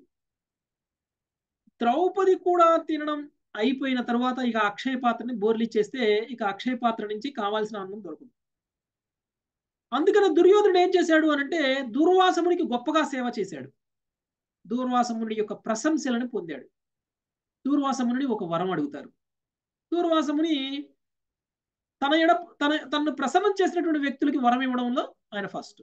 ద్రౌపది కూడా తినడం అయిపోయిన తర్వాత ఇక అక్షయ పాత్రని బోర్లిచ్చేస్తే ఇక అక్షయ పాత్ర నుంచి కావాల్సిన అన్నం దొరుకుతుంది అందుకని దుర్యోధనుడు ఏం చేశాడు అనంటే దూర్వాసమునికి గొప్పగా సేవ చేశాడు దూర్వాసముని యొక్క ప్రశంసలను పొందాడు దూర్వాసముని ఒక వరం అడుగుతారు దూర్వాసముని తన ఎడ తన తనను ప్రసన్నం చేసినటువంటి వ్యక్తులకి వరం ఇవ్వడంలో ఆయన ఫస్ట్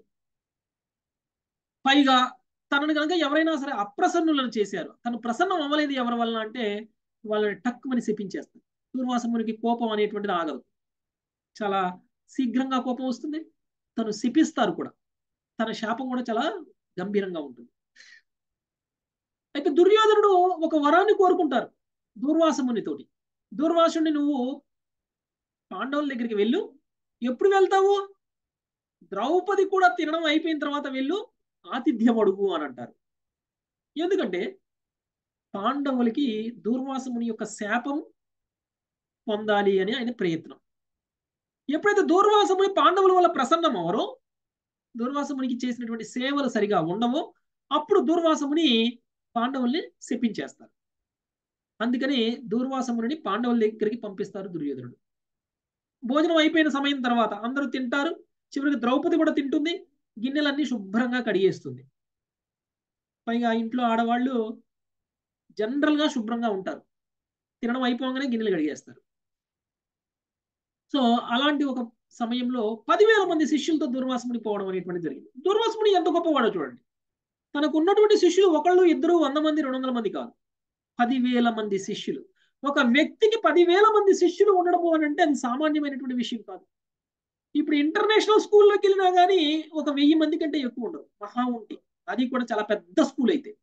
పైగా తనను కనుక ఎవరైనా సరే అప్రసన్నులను చేశారు తను ప్రసన్నం అవ్వలేదు ఎవరి వలన అంటే వాళ్ళని టక్కుమని శపించేస్తారు దూర్వాసమునికి కోపం అనేటువంటిది ఆగదు చాలా శీఘ్రంగా కోపం వస్తుంది తను శపిస్తారు కూడా తన శాపం కూడా చాలా గంభీరంగా ఉంటుంది అయితే దుర్యోధనుడు ఒక వరాన్ని కోరుకుంటారు దూర్వాసమునితోటి దూర్వాసుని నువ్వు పాండవుల దగ్గరికి వెళ్ళు ఎప్పుడు వెళ్తావు ద్రౌపది కూడా తినడం అయిపోయిన తర్వాత వెళ్ళు ఆతిథ్యం అడుగు అని అంటారు ఎందుకంటే పాండవులకి దూర్వాసముని యొక్క శాపం పొందాలి అని ఆయన ప్రయత్నం ఎప్పుడైతే దూర్వాసముని పాండవుల వల్ల ప్రసన్నం అవరో దూర్వాసమునికి చేసినటువంటి సేవలు సరిగా ఉండవో అప్పుడు దూర్వాసముని పాండవుల్ని శపించేస్తారు అందుకని దూర్వాసముని పాండవుల దగ్గరికి పంపిస్తారు దుర్యోధనుడు భోజనం అయిపోయిన సమయం తర్వాత అందరూ తింటారు చివరికి ద్రౌపది కూడా తింటుంది గిన్నెలన్నీ శుభ్రంగా కడిగేస్తుంది పైగా ఇంట్లో ఆడవాళ్ళు జనరల్గా శుభ్రంగా ఉంటారు తినడం అయిపోగానే గిన్నెలు కడిగేస్తారు సో అలాంటి ఒక సమయంలో పదివేల మంది శిష్యులతో దుర్వాసముని పోవడం అనేటువంటి జరిగింది దుర్వాసముని ఎంత గొప్పవాడో చూడండి తనకు ఉన్నటువంటి శిష్యులు ఒకళ్ళు ఇద్దరు వంద మంది రెండు వందల మంది కాదు పదివేల మంది శిష్యులు ఒక వ్యక్తికి పదివేల మంది శిష్యులు ఉండడము అని అంటే అది సామాన్యమైనటువంటి విషయం కాదు ఇప్పుడు ఇంటర్నేషనల్ స్కూల్లోకి వెళ్ళినా కానీ ఒక వెయ్యి మంది కంటే ఎక్కువ ఉండరు మహా ఉంటే అది కూడా చాలా పెద్ద స్కూల్ అయితే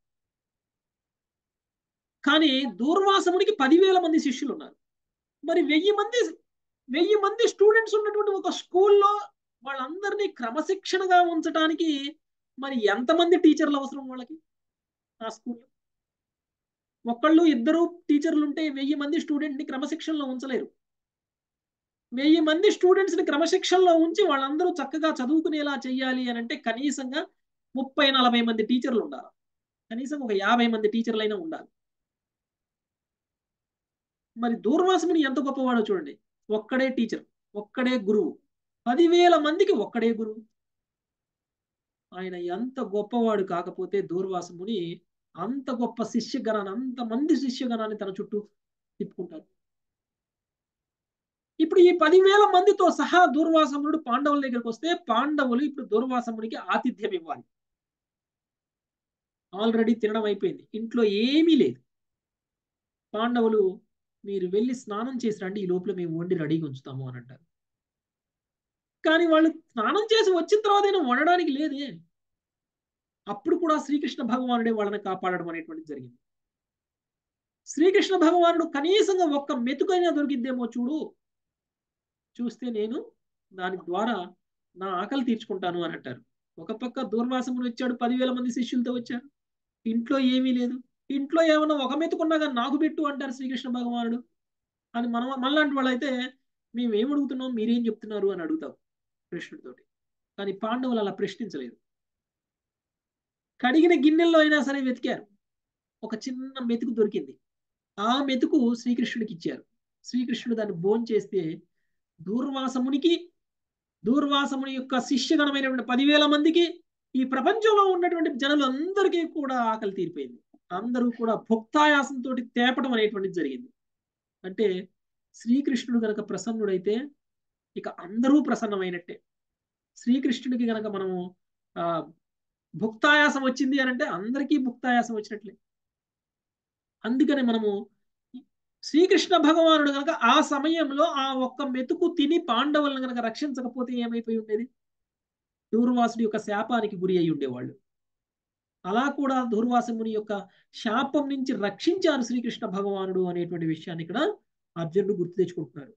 కానీ దూర్వాసముడికి పదివేల మంది శిష్యులు ఉన్నారు మరి వెయ్యి మంది వెయ్యి మంది స్టూడెంట్స్ ఉన్నటువంటి ఒక స్కూల్లో వాళ్ళందరినీ క్రమశిక్షణగా ఉంచడానికి మరి ఎంతమంది టీచర్లు అవసరం వాళ్ళకి ఆ స్కూల్లో ఒకళ్ళు ఇద్దరు టీచర్లు ఉంటే వెయ్యి మంది స్టూడెంట్ని క్రమశిక్షణలో ఉంచలేరు వెయ్యి మంది స్టూడెంట్స్ని క్రమశిక్షణలో ఉంచి వాళ్ళందరూ చక్కగా చదువుకునేలా చెయ్యాలి అని అంటే కనీసంగా ముప్పై నలభై మంది టీచర్లు ఉండాలి కనీసం ఒక యాభై మంది టీచర్లైనా ఉండాలి మరి దూర్వాసముని ఎంత గొప్పవాడో చూడండి ఒక్కడే టీచర్ ఒక్కడే గురువు పదివేల మందికి ఒక్కడే గురువు ఆయన ఎంత గొప్పవాడు కాకపోతే దూర్వాసముని అంత గొప్ప శిష్యగణాన్ని అంత మంది శిష్యగణాన్ని తన చుట్టూ తిప్పుకుంటారు ఇప్పుడు ఈ పదివేల మందితో సహా దూర్వాసమునుడు పాండవుల దగ్గరకు వస్తే పాండవులు ఇప్పుడు దూర్వాసమునికి ఆతిథ్యం ఇవ్వాలి ఆల్రెడీ తినడం అయిపోయింది ఇంట్లో ఏమీ లేదు పాండవులు మీరు వెళ్ళి స్నానం చేసి రండి ఈ లోపల మేము వండి రెడీగా ఉంచుతాము అని అంటారు కానీ వాళ్ళు స్నానం చేసి వచ్చిన తర్వాత అయినా వండడానికి లేదే అప్పుడు కూడా శ్రీకృష్ణ భగవానుడే వాళ్ళని కాపాడడం అనేటువంటిది జరిగింది శ్రీకృష్ణ భగవానుడు కనీసంగా ఒక్క మెతుకైనా దొరికిద్దేమో చూడు చూస్తే నేను దాని ద్వారా నా ఆకలి తీర్చుకుంటాను అని అంటారు ఒక పక్క దూర్వాసమును వచ్చాడు పదివేల మంది శిష్యులతో వచ్చారు ఇంట్లో ఏమీ లేదు ఇంట్లో ఏమన్నా ఒక మెతుకున్నా కానీ నాకు పెట్టు అంటారు శ్రీకృష్ణ భగవానుడు అని మనం మనలాంటి వాళ్ళైతే మేము ఏం అడుగుతున్నాం మీరేం చెప్తున్నారు అని అడుగుతాం కృష్ణుడితోటి కానీ పాండవులు అలా ప్రశ్నించలేదు కడిగిన గిన్నెల్లో అయినా సరే వెతికారు ఒక చిన్న మెతుకు దొరికింది ఆ మెతుకు శ్రీకృష్ణుడికి ఇచ్చారు శ్రీకృష్ణుడు దాన్ని భోంచేస్తే దూర్వాసమునికి దూర్వాసముని యొక్క శిష్యగణమైనటువంటి పదివేల మందికి ఈ ప్రపంచంలో ఉన్నటువంటి జనులందరికీ కూడా ఆకలి తీరిపోయింది అందరూ కూడా భుక్తాయాసంతో తేపడం అనేటువంటిది జరిగింది అంటే శ్రీకృష్ణుడు గనక ప్రసన్నుడైతే ఇక అందరూ ప్రసన్నమైనట్టే శ్రీకృష్ణుడికి గనక మనము ఆ భుక్తాయాసం వచ్చింది అని అంటే అందరికీ భుక్తాయాసం వచ్చినట్లే అందుకని మనము శ్రీకృష్ణ భగవానుడు గనక ఆ సమయంలో ఆ ఒక్క మెతుకు తిని పాండవులను గనక రక్షించకపోతే ఏమైపోయి ఉండేది దూర్వాసుడి యొక్క శాపానికి గురి అయి ఉండేవాళ్ళు అలా కూడా దూర్వాసముని యొక్క శాపం నుంచి రక్షించారు శ్రీకృష్ణ భగవానుడు అనేటువంటి విషయాన్ని ఇక్కడ అర్జునుడు గుర్తు తెచ్చుకుంటున్నారు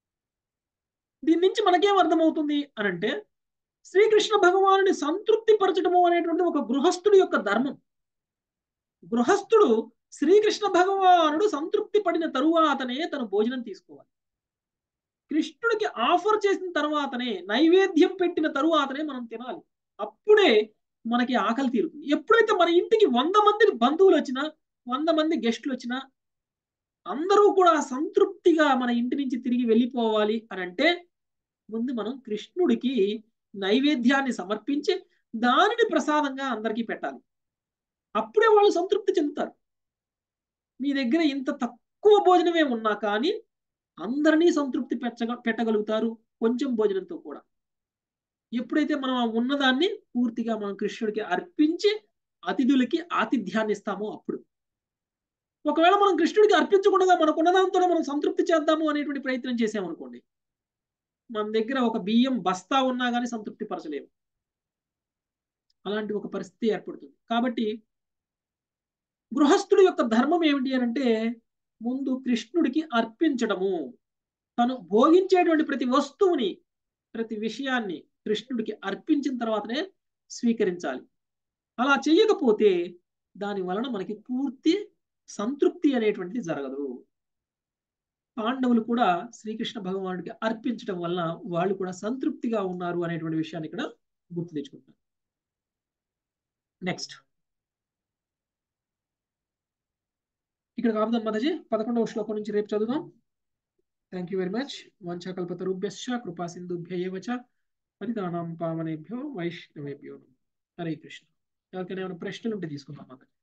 దీని నుంచి మనకేం అర్థమవుతుంది అని అంటే శ్రీకృష్ణ భగవానుని సంతృప్తి పరచడము అనేటువంటి ఒక గృహస్థుడి యొక్క ధర్మం గృహస్థుడు శ్రీకృష్ణ భగవానుడు సంతృప్తి పడిన తరువాతనే తను భోజనం తీసుకోవాలి కృష్ణుడికి ఆఫర్ చేసిన తర్వాతనే నైవేద్యం పెట్టిన తరువాతనే మనం తినాలి అప్పుడే మనకి ఆకలి తీరుతుంది ఎప్పుడైతే మన ఇంటికి వంద మంది బంధువులు వచ్చినా వంద మంది గెస్టులు వచ్చినా అందరూ కూడా సంతృప్తిగా మన ఇంటి నుంచి తిరిగి వెళ్ళిపోవాలి అని అంటే ముందు మనం కృష్ణుడికి నైవేద్యాన్ని సమర్పించి దానిని ప్రసాదంగా అందరికీ పెట్టాలి అప్పుడే వాళ్ళు సంతృప్తి చెందుతారు మీ దగ్గర ఇంత తక్కువ భోజనమే ఉన్నా కానీ అందరినీ సంతృప్తి పెట్టగ పెట్టగలుగుతారు కొంచెం భోజనంతో కూడా ఎప్పుడైతే మనం ఆ ఉన్నదాన్ని పూర్తిగా మనం కృష్ణుడికి అర్పించి అతిథులకి ఆతిథ్యాన్ని ఇస్తామో అప్పుడు ఒకవేళ మనం కృష్ణుడికి అర్పించకుండా మనకున్న దాంతోనే మనం సంతృప్తి చేద్దాము అనేటువంటి ప్రయత్నం చేసామనుకోండి మన దగ్గర ఒక బియ్యం బస్తా ఉన్నా కానీ సంతృప్తి పరచలేము అలాంటి ఒక పరిస్థితి ఏర్పడుతుంది కాబట్టి గృహస్థుడి యొక్క ధర్మం ఏమిటి అని అంటే ముందు కృష్ణుడికి అర్పించడము తను భోగించేటువంటి ప్రతి వస్తువుని ప్రతి విషయాన్ని కృష్ణుడికి అర్పించిన తర్వాతనే స్వీకరించాలి అలా చేయకపోతే దాని వలన మనకి పూర్తి సంతృప్తి అనేటువంటిది జరగదు పాండవులు కూడా శ్రీకృష్ణ భగవానుడికి అర్పించడం వలన వాళ్ళు కూడా సంతృప్తిగా ఉన్నారు అనేటువంటి విషయాన్ని ఇక్కడ గుర్తు తెచ్చుకుంటారు నెక్స్ట్ ఇక్కడ కాపుదాం మాతాజీ పదకొండవ శ్లోకం నుంచి రేపు చదువుదాం థ్యాంక్ యూ వెరీ మచ్ వంచకల్పతరుభ్యశ్చ కృపా సింధుభ్య ఏవ చ పరితానాం పావనేభ్యో వైష్ణవేభ్యో హరే కృష్ణ ఎవరికైనా ఏమైనా ప్రశ్నలు ఉంటే తీసుకుందాం మాతాజీ